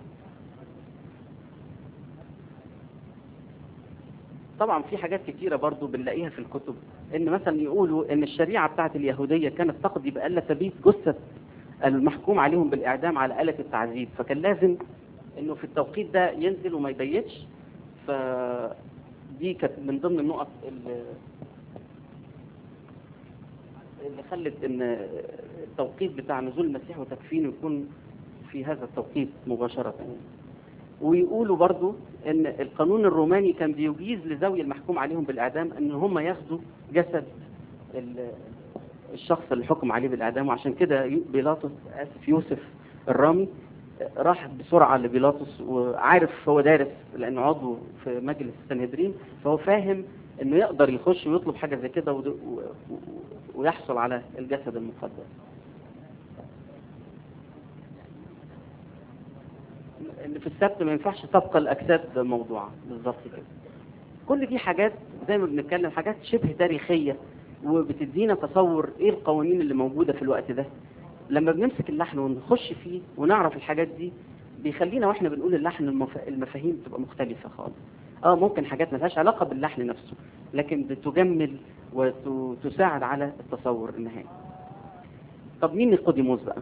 طبعا في حاجات كتيرة برضو بنلاقيها في الكتب ان مثلا يقولوا ان الشريعة بتاعت اليهودية كانت تقضي بألا تبيت جثة المحكوم عليهم بالإعدام على آلة التعذيب فكان لازم انه في التوقيت ده ينزل وما يبيتش فدي كانت من ضمن النقط اللي اللي خلت ان التوقيت بتاع نزول المسيح وتكفينه يكون في هذا التوقيت مباشرة يعني. ويقولوا برضو ان القانون الروماني كان بيجيز لذوي المحكوم عليهم بالاعدام ان هم ياخدوا جسد ال- الشخص اللي حكم عليه بالاعدام وعشان كده يو- بيلاطس اسف يوسف الرامي راح بسرعة لبيلاطس وعارف هو دارس لانه عضو في مجلس السنهدرين فهو فاهم انه يقدر يخش ويطلب حاجة زي كده ود- و- و- ويحصل على الجسد المقدس ان في السبت ما ينفعش تبقى الاجساد موضوعه بالظبط كده كل دي حاجات زي ما بنتكلم حاجات شبه تاريخيه وبتدينا تصور ايه القوانين اللي موجوده في الوقت ده لما بنمسك اللحن ونخش فيه ونعرف الحاجات دي بيخلينا واحنا بنقول اللحن المف... المفاهيم تبقى مختلفه خالص اه ممكن حاجات ما لهاش علاقه باللحن نفسه لكن بتجمل وتساعد على التصور النهائي طب مين نيقوديموس بقى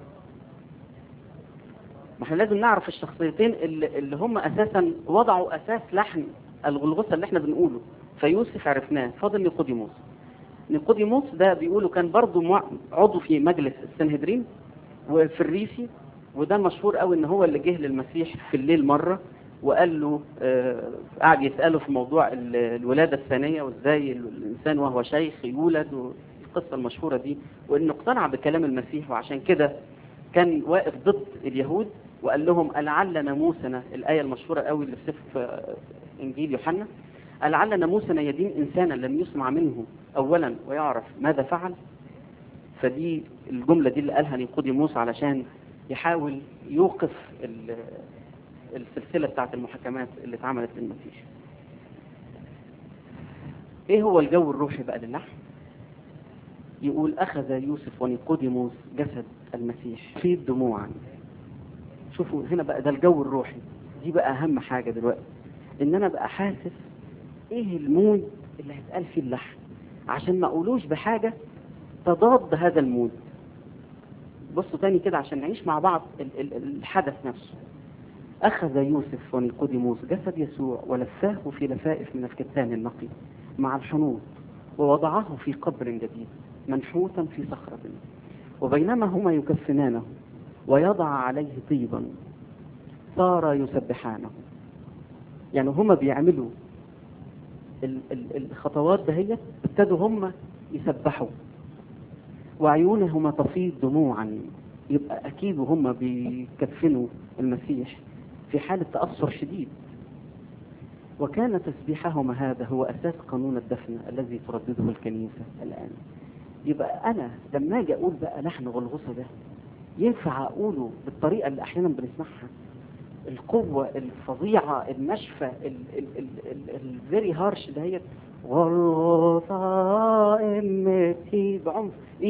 ما احنا لازم نعرف الشخصيتين اللي, اللي هم اساسا وضعوا اساس لحن الغلغوسه اللي احنا بنقوله فيوسف عرفناه فاضل نيقوديموس نيقوديموس ده بيقولوا كان برضه مع- عضو في مجلس السنهدرين وفي الريسي وده مشهور قوي ان هو اللي جه للمسيح في الليل مره وقال له آه، قعد يساله في موضوع ال- الولاده الثانيه وازاي الانسان وهو شيخ يولد والقصه المشهوره دي وانه اقتنع بكلام المسيح وعشان كده كان واقف ضد اليهود وقال لهم ألعل ناموسنا الآية المشهورة قوي اللي في سفر آه، إنجيل يوحنا ألعل ناموسنا يدين إنسانا لم يسمع منه أولا ويعرف ماذا فعل فدي الجملة دي اللي قالها نيقوديموس علشان يحاول يوقف ال- السلسلة بتاعت المحاكمات اللي اتعملت للمسيح ايه هو الجو الروحي بقى للحن يقول أخذ يوسف ونيقوديموس جسد المسيح في دموعا شوفوا هنا بقى ده الجو الروحي دي بقى أهم حاجة دلوقتي إن أنا بقى حاسس إيه المود اللي هيتقال فيه اللحن عشان ما أقولوش بحاجة تضاد هذا المود بصوا تاني كده عشان نعيش مع بعض ال- ال- الحدث نفسه أخذ يوسف ونيقوديموس جسد يسوع ولفاه في لفائف من الكتان النقي مع الحنوط ووضعه في قبر جديد منحوتا في صخرة وبينما هما يكفنانه ويضع عليه طيبا صار يسبحانه يعني هما بيعملوا ال- ال- الخطوات دهيت ابتدوا هما يسبحوا وعيونهما تفيض دموعا يبقى اكيد هما بيكفنوا المسيح في حالة تأثر شديد وكان تسبيحهما هذا هو أساس قانون الدفن الذي تردده الكنيسة الآن يبقى أنا لما أجي أقول بقى لحن غلغصة ده ينفع أقوله بالطريقة اللي أحيانا بنسمعها القوة الفظيعة الناشفة الفيري هارش دهيت غلغصة امتي بعنف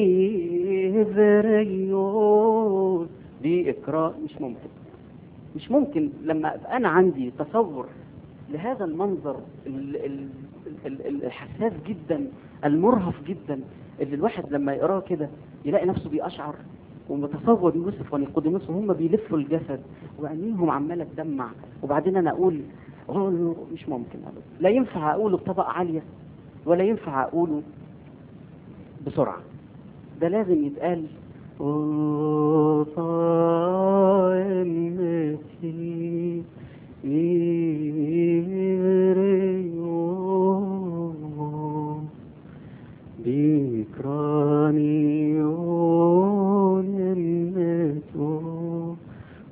إيفريوس دي إكراه مش ممكن مش ممكن لما أبقى أنا عندي تصور لهذا المنظر ال- ال- ال- ال- الحساس جدا المرهف جدا اللي الواحد لما يقراه كده يلاقي نفسه بيقشعر ومتصور يوسف ونيقوديموس وهم بيلفوا الجسد وعينيهم عماله تدمع وبعدين انا اقول أقول مش ممكن أبدا لا ينفع اقوله بطبقه عاليه ولا ينفع اقوله بسرعه ده لازم يتقال وصائمتي إيريو بكرانيون النتو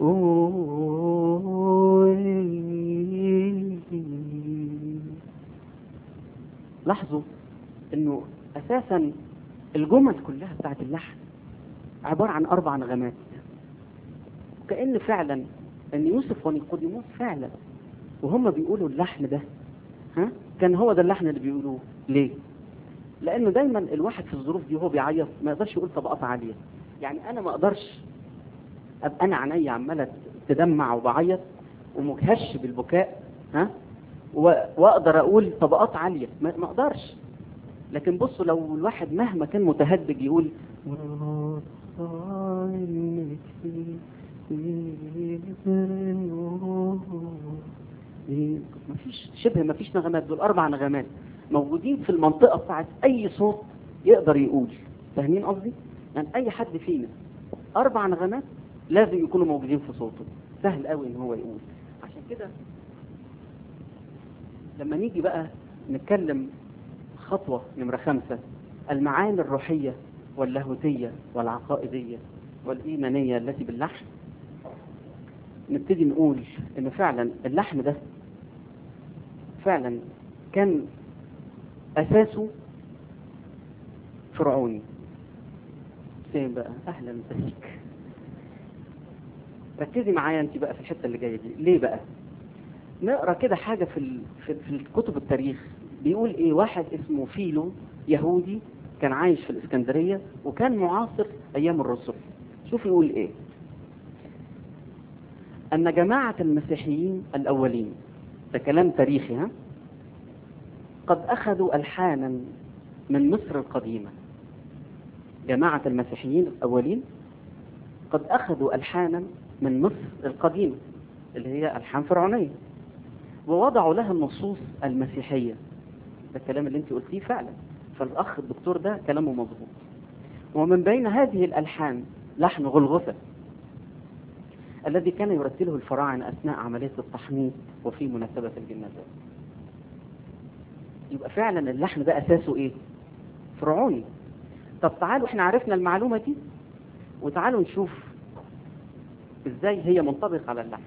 لاحظوا انه اساسا الجمل كلها بتاعت اللحن عبارة عن اربع نغمات كأن فعلا ان يوسف ونيقوديموس فعلا وهم بيقولوا اللحن ده ها كان هو ده اللحن اللي بيقولوه ليه لانه دايما الواحد في الظروف دي وهو بيعيط ما يقدرش يقول طبقات عاليه يعني انا ما اقدرش ابقى انا عينيا عماله تدمع وبعيط ومجهش بالبكاء ها و- واقدر اقول طبقات عاليه ما ما اقدرش لكن بصوا لو الواحد مهما كان متهدج يقول مفيش شبه مفيش نغمات دول اربع نغمات موجودين في المنطقه بتاعت اي صوت يقدر يقول فاهمين قصدي يعني اي حد فينا اربع نغمات لازم يكونوا موجودين في صوته سهل قوي ان هو يقول عشان كده لما نيجي بقى نتكلم خطوة نمرة خمسة المعاني الروحية واللاهوتية والعقائدية والإيمانية التي باللحن نبتدي نقول إن فعلا اللحن ده فعلا كان أساسه فرعوني فين بقى أهلا بك ركزي معايا انت بقى في الحته اللي جايه دي ليه بقى نقرا كده حاجه في ال... في, في كتب التاريخ بيقول ايه واحد اسمه فيلو يهودي كان عايش في الاسكندريه وكان معاصر ايام الرسل شوف يقول ايه ان جماعه المسيحيين الاولين ده كلام تاريخي ها قد اخذوا الحانا من مصر القديمه جماعه المسيحيين الاولين قد اخذوا الحانا من مصر القديمة اللي هي ألحان فرعونية ووضعوا لها النصوص المسيحية ده الكلام اللي انت قلتيه فعلا فالأخ الدكتور ده كلامه مظبوط ومن بين هذه الألحان لحن غلغثة الذي كان يرتله الفراعنة أثناء عملية التحنيط وفي مناسبة الجنازات يبقى فعلا اللحن ده أساسه إيه؟ فرعوني طب تعالوا احنا عرفنا المعلومة دي وتعالوا نشوف ازاي هي منطبقة على اللحن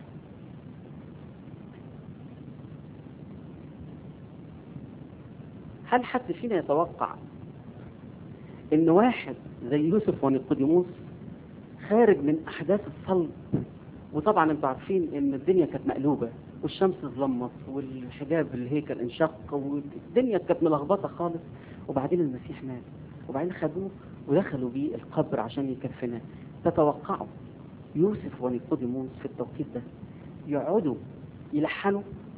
هل حد فينا يتوقع ان واحد زي يوسف ونيقوديموس خارج من احداث الصلب وطبعا انتوا عارفين ان الدنيا كانت مقلوبة والشمس ظلمت والحجاب الهيكل انشق والدنيا كانت ملخبطة خالص وبعدين المسيح مات وبعدين خدوه ودخلوا بيه القبر عشان يكفناه تتوقعوا يوسف ونيقوديموس في التوقيت ده يقعدوا يلحنوا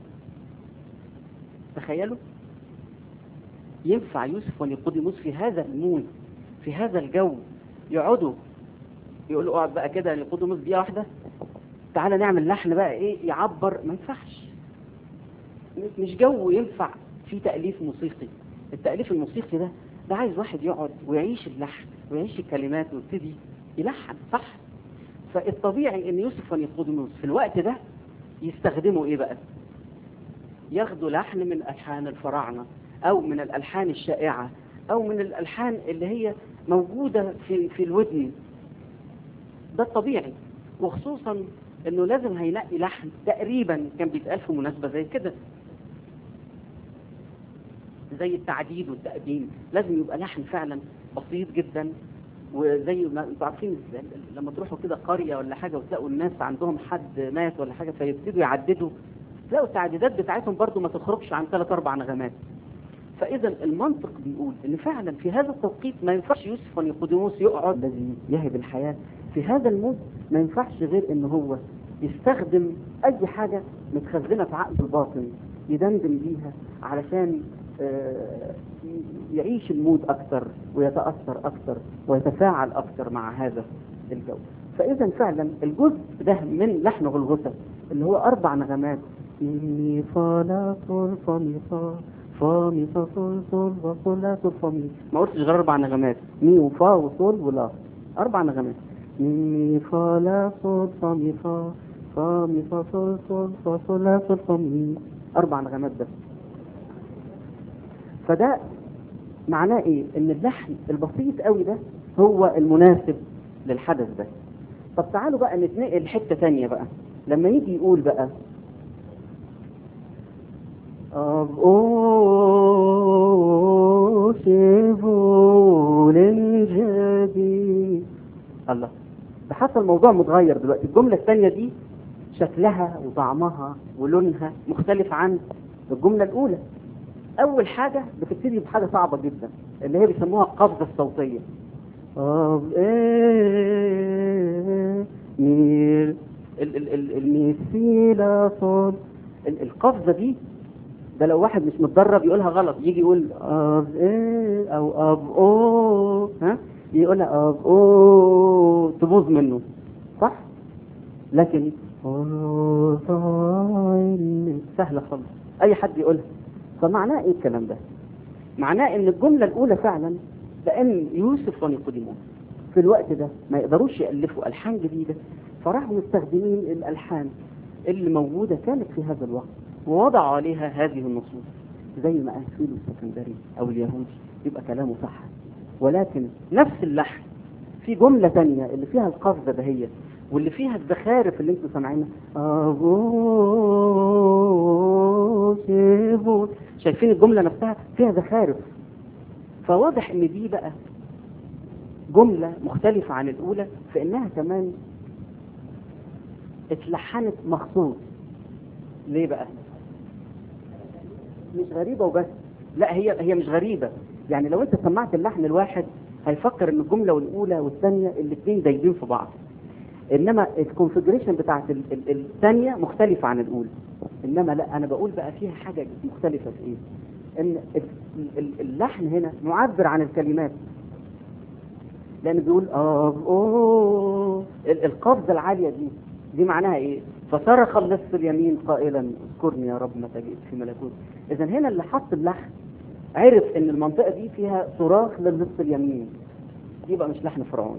تخيلوا ينفع يوسف ونيقوديموس في هذا المود في هذا الجو يقعدوا يقولوا اقعد بقى كده نيقوديموس دقيقه واحده تعالى نعمل لحن بقى ايه يعبر ما ينفعش مش جو ينفع في تأليف موسيقي التأليف الموسيقي ده ده عايز واحد يقعد ويعيش اللحن ويعيش الكلمات ويبتدي يلحن صح فالطبيعي ان يوسف ونيقوديموس في الوقت ده يستخدموا ايه بقى ياخدوا لحن من الحان الفراعنه او من الالحان الشائعه او من الالحان اللي هي موجوده في في الودن ده الطبيعي وخصوصا انه لازم هيلاقي لحن تقريبا كان بيتقال في مناسبه زي كده زي التعديد والتقديم لازم يبقى لحن فعلا بسيط جدا وزي ما انتوا عارفين لما تروحوا كده قريه ولا حاجه وتلاقوا الناس عندهم حد مات ولا حاجه فيبتدوا يعددوا تلاقوا التعديدات بتاعتهم برضو ما تخرجش عن ثلاث اربع نغمات فاذا المنطق بيقول ان فعلا في هذا التوقيت ما ينفعش يوسف ونيقوديموس يقعد الذي يهب الحياه في هذا المود ما ينفعش غير ان هو يستخدم اي حاجه متخزنه في عقله الباطن يدندن بيها علشان آه يعيش المود أكثر ويتأثر أكثر ويتفاعل أكثر مع هذا الجو فإذا فعلا الجزء ده من لحن غلغسة اللي هو أربع نغمات مي فا لا صول فا مي فا فا مي فا صول صول فا صول لا صول فا مي ما قلتش غير أربع نغمات مي وفا وصول ولا أربع نغمات مي فا لا صول فا مي فا فا مي فا صول صول فا صول لا صول فا مي أربع نغمات بس فده معناه ايه ان اللحن البسيط قوي ده هو المناسب للحدث ده طب تعالوا بقى نتنقل حتة تانية بقى لما يجي يقول بقى of أوشفول جديد الله ده حصل موضوع متغير دلوقتي الجملة الثانية دي شكلها وطعمها ولونها مختلف عن الجملة الأولى أول حاجة بتبتدي بحاجة صعبة جدا اللي هي بيسموها القفزة الصوتية of مير الميسيلا صوت القفزة دي ده لو واحد مش متدرب يقولها غلط يجي يقول of ايه او of او ها يقولها of او تبوظ منه صح لكن سهلة خالص اي حد يقولها فمعناه ايه الكلام ده معناه ان الجملة الاولى فعلا لان يوسف ونيقوديموس في الوقت ده ما يقدروش يألفوا ألحان جديدة فراحوا مستخدمين الألحان اللي موجودة كانت في هذا الوقت ووضعوا عليها هذه النصوص زي ما قال فيلو السكندري أو اليهودي يبقى كلامه صح ولكن نفس اللحن في جملة تانية اللي فيها القفزة دهية واللي فيها الزخارف اللي انتوا سامعينها أبوسيبوس شايفين الجملة نفسها فيها زخارف فواضح ان دي بقى جملة مختلفة عن الأولى في إنها كمان اتلحنت مخصوص ليه بقى؟ مش غريبة وبس لا هي هي مش غريبة يعني لو أنت سمعت اللحن الواحد هيفكر إن الجملة الأولى والثانية الاثنين دايبين في بعض إنما الكونفجريشن بتاعت ال- ال- الثانية مختلفة عن الأولى إنما لا أنا بقول بقى فيها حاجة مختلفة في إيه؟ إن ال- ال- اللحن هنا معبر عن الكلمات لان بيقول اه اوه ال- القفزه العاليه دي دي معناها ايه فصرخ اللص اليمين قائلا اذكرني يا رب متى جئت في ملكوت اذا هنا اللي حط اللحن عرف ان المنطقه دي فيها صراخ للص اليمين يبقى مش لحن فرعوني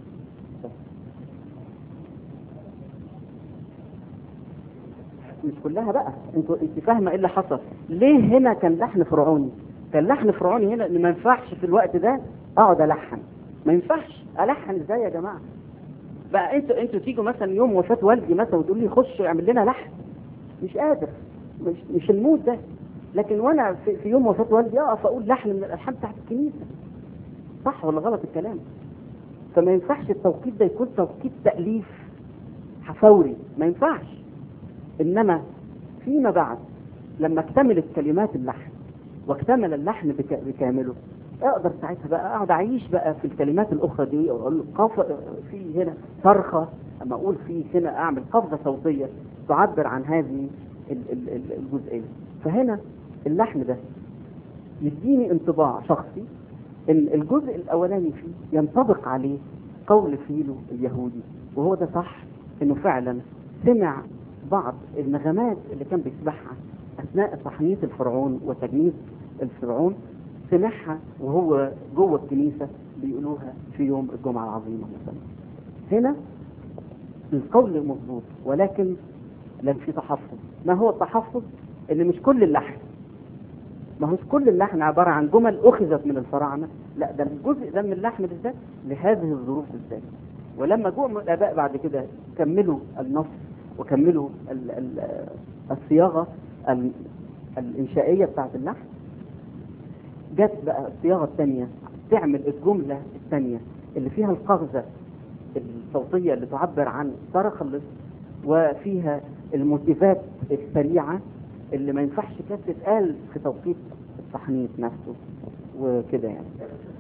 مش كلها بقى انتوا انت فاهمه ايه اللي حصل ليه هنا كان لحن فرعوني كان لحن فرعوني هنا ان ما ينفعش في الوقت ده اقعد الحن ما ينفعش الحن ازاي يا جماعه بقى انتوا انتوا تيجوا مثلا يوم وفاه والدي مثلا وتقول لي خش اعمل لنا لحن مش قادر مش مش المود ده لكن وانا في, في يوم وفاه والدي اقف اقول لحن من الالحان بتاعت الكنيسه صح ولا غلط الكلام فما ينفعش التوقيت ده يكون توقيت تاليف فوري ما ينفعش انما فيما بعد لما اكتملت كلمات اللحن واكتمل اللحن بك- بكامله اقدر ساعتها بقى اقعد اعيش بقى في الكلمات الاخرى دي اقول قف في هنا صرخه اما اقول في هنا اعمل قفزه صوتيه تعبر عن هذه ال- ال- ال- الجزئيه فهنا اللحن ده يديني انطباع شخصي ان الجزء الاولاني فيه ينطبق عليه قول فيلو اليهودي وهو ده صح انه فعلا سمع بعض النغمات اللي كان بيسمعها اثناء تحنيط الفرعون وتجنيد الفرعون سمعها وهو جوه الكنيسه بيقولوها في يوم الجمعه العظيمه مثلا هنا القول مظبوط ولكن لم في تحفظ ما هو التحفظ ان مش كل اللحن ما هوش كل اللحن عبارة عن جمل أخذت من الفراعنة لا ده الجزء ده من اللحن بالذات لهذه الظروف بالذات ولما جوع الآباء بعد كده كملوا النص وكملوا ال ال الصياغة ال الإنشائية بتاعت اللحن جت بقى الصياغة الثانية تعمل الجملة الثانية اللي فيها القفزة الصوتية اللي تعبر عن صرخ اللص وفيها الموتيفات السريعة اللي ما ينفعش كانت تتقال في توقيت التحنيط نفسه وكده يعني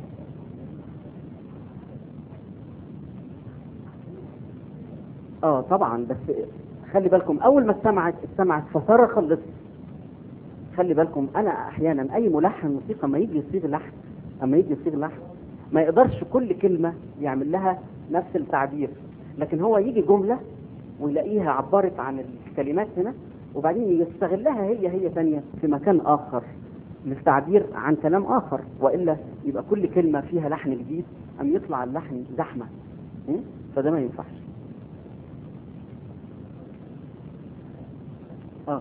اه طبعا بس خلي بالكم اول ما استمعت استمعت فصرخ اللص خلي بالكم انا احيانا اي ملحن موسيقى ما يجي يصيغ لحن اما يجي يصيغ لحن ما يقدرش كل كلمة يعمل لها نفس التعبير لكن هو يجي جملة ويلاقيها عبرت عن الكلمات هنا وبعدين يستغلها هي هي ثانية في مكان آخر للتعبير عن كلام آخر وإلا يبقى كل كلمة فيها لحن جديد أم يطلع اللحن زحمة م? فده ما ينفعش آه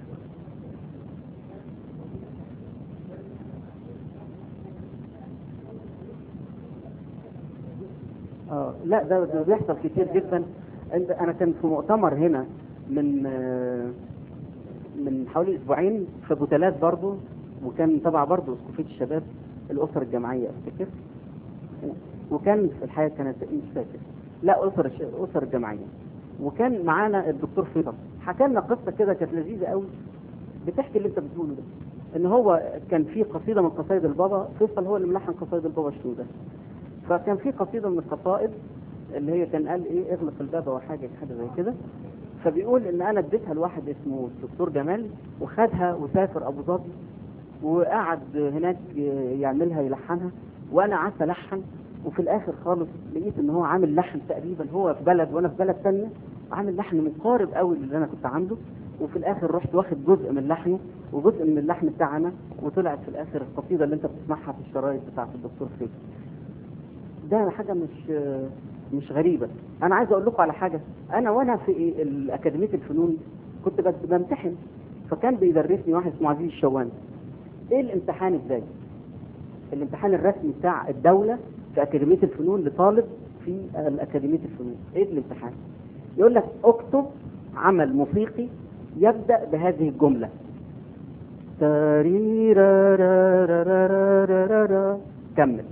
اه لا ده, ده بيحصل كتير جدا عند- انا كان في مؤتمر هنا من آه، من حوالي اسبوعين في بوتلات برضو وكان تبع برضو اسقفيه الشباب الاسر الجماعيه افتكر و- وكان في الحقيقه كانت مش فاكر لا اسر الش- اسر الجماعيه وكان معانا الدكتور فيصل حكى لنا قصه كده كانت لذيذه قوي بتحكي اللي انت بتقوله ده ان هو كان في قصيده من قصايد البابا فيصل هو اللي ملحن قصايد البابا الشنودة فكان في قصيده من القصائد اللي هي كان قال ايه اغلق الباب او حاجه حاجه زي كده فبيقول ان انا اديتها لواحد اسمه الدكتور جمال وخدها وسافر ابو ظبي وقعد هناك يعملها يلحنها وانا قعدت الحن وفي الاخر خالص لقيت ان هو عامل لحن تقريبا هو في بلد وانا في بلد ثانيه عامل لحن مقارب قوي للي انا كنت عامله وفي الاخر رحت واخد جزء من لحمه وجزء من اللحم بتاعنا وطلعت في الاخر القصيده اللي انت بتسمعها في الشرايط بتاعت الدكتور فيك ده حاجه مش مش غريبه انا عايز اقول لكم على حاجه انا وانا في اكاديميه الفنون كنت بت- بمتحن فكان بيدرسني واحد اسمه عزيز الشوان ايه الامتحان ازاي الامتحان الرسمي بتاع الدوله في اكاديميه الفنون لطالب في اكاديميه الفنون ايه الامتحان يقول لك اكتب عمل موسيقي يبدا بهذه الجمله تاريرارارارارارارا. كمل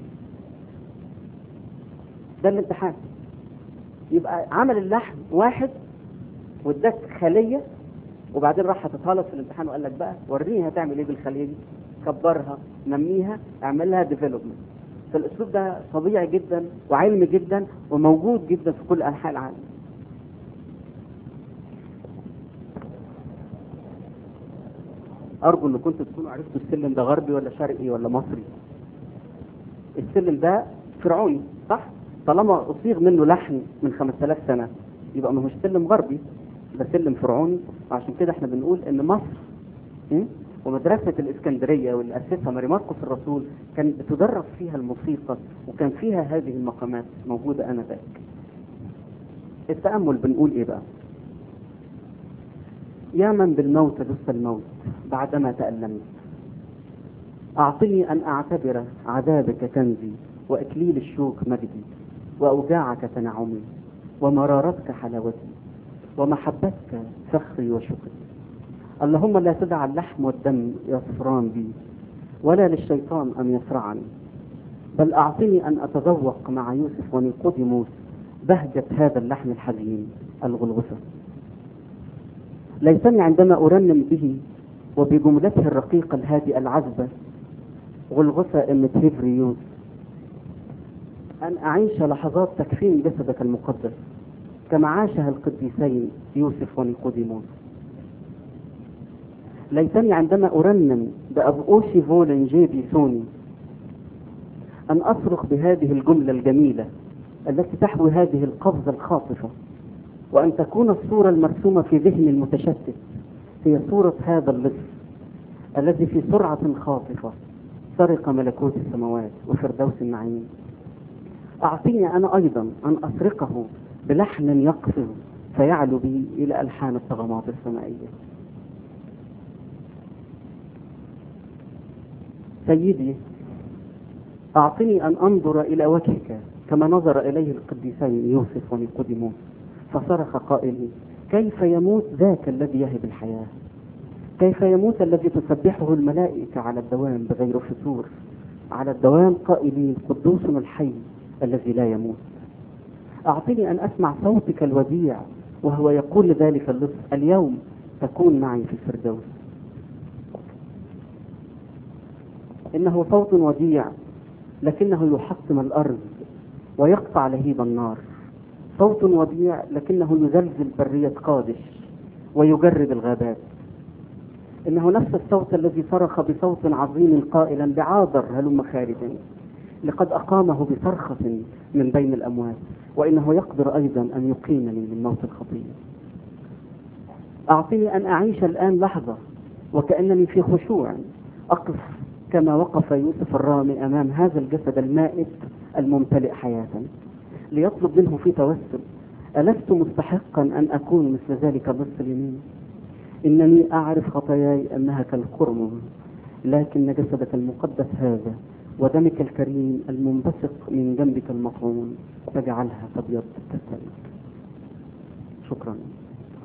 ده الامتحان يبقى عمل اللحن واحد واداك خليه وبعدين راح حاططها لك في الامتحان وقال لك بقى وريني هتعمل ايه بالخليه دي كبرها نميها اعمل لها ديفلوبمنت فالاسلوب ده طبيعي جدا وعلمي جدا وموجود جدا في كل انحاء العالم ارجو ان كنتوا تكونوا عرفتوا السلم ده غربي ولا شرقي ولا مصري السلم ده فرعوني صح طالما اصيغ منه لحن من 5000 سنه يبقى ما هوش سلم غربي ده سلم فرعوني وعشان كده احنا بنقول ان مصر م? ومدرسة الإسكندرية واللي أسسها ماري ماركوس الرسول كان بتدرس فيها الموسيقى وكان فيها هذه المقامات موجودة آنذاك. التأمل بنقول إيه بقى؟ يا من بالموت دس الموت بعدما تألمت أعطني أن أعتبر عذابك كنزي وإكليل الشوك مجدي وأوجاعك تنعمي ومرارتك حلاوتي ومحبتك فخري وشكري اللهم لا تدع اللحم والدم يصفران بي ولا للشيطان أن يصرعني بل أعطني أن أتذوق مع يوسف ونيقوديموس بهجة هذا اللحم الحزين الغلغسة ليتني عندما أرنم به وبجملته الرقيقة الهادئة العذبة غلغسة إمة هيفريوس أن أعيش لحظات تكفين جسدك المقدس كما عاشها القديسين يوسف ونيقوديموس ليتني عندما أرنم بأبؤوشي فولن جيبي سوني أن أصرخ بهذه الجملة الجميلة التي تحوي هذه القفزة الخاطفة وأن تكون الصورة المرسومة في ذهني المتشتت هي صورة هذا اللص الذي في سرعة خاطفة سرق ملكوت السماوات وفردوس النعيم أعطيني أنا أيضا أن أسرقه بلحن يقفز فيعلو بي إلى ألحان الطغمات السمائية سيدي أعطني أن أنظر إلى وجهك كما نظر إليه القديسين يوسف ونيقوديموس فصرخ قائلا كيف يموت ذاك الذي يهب الحياة كيف يموت الذي تسبحه الملائكة على الدوام بغير فتور على الدوام قائلين قدوس الحي الذي لا يموت أعطني أن أسمع صوتك الوديع وهو يقول لذلك اللص اليوم تكون معي في الفردوس إنه صوت وديع لكنه يحطم الأرض ويقطع لهيب النار صوت وديع لكنه يزلزل برية قادش ويجرد الغابات إنه نفس الصوت الذي صرخ بصوت عظيم قائلا بعاذر هلم خارجا لقد أقامه بصرخة من بين الأموات وإنه يقدر أيضا أن يقيمني من موت الخطية أعطني أن أعيش الآن لحظة وكأنني في خشوع أقف كما وقف يوسف الرامي أمام هذا الجسد المائت الممتلئ حياة ليطلب منه في توسل ألست مستحقا أن أكون مثل ذلك النص اليمين إنني أعرف خطاياي أنها كالقرم لكن جسدك المقدس هذا ودمك الكريم المنبثق من جنبك المطعون فاجعلها تبيض كالثلج شكرا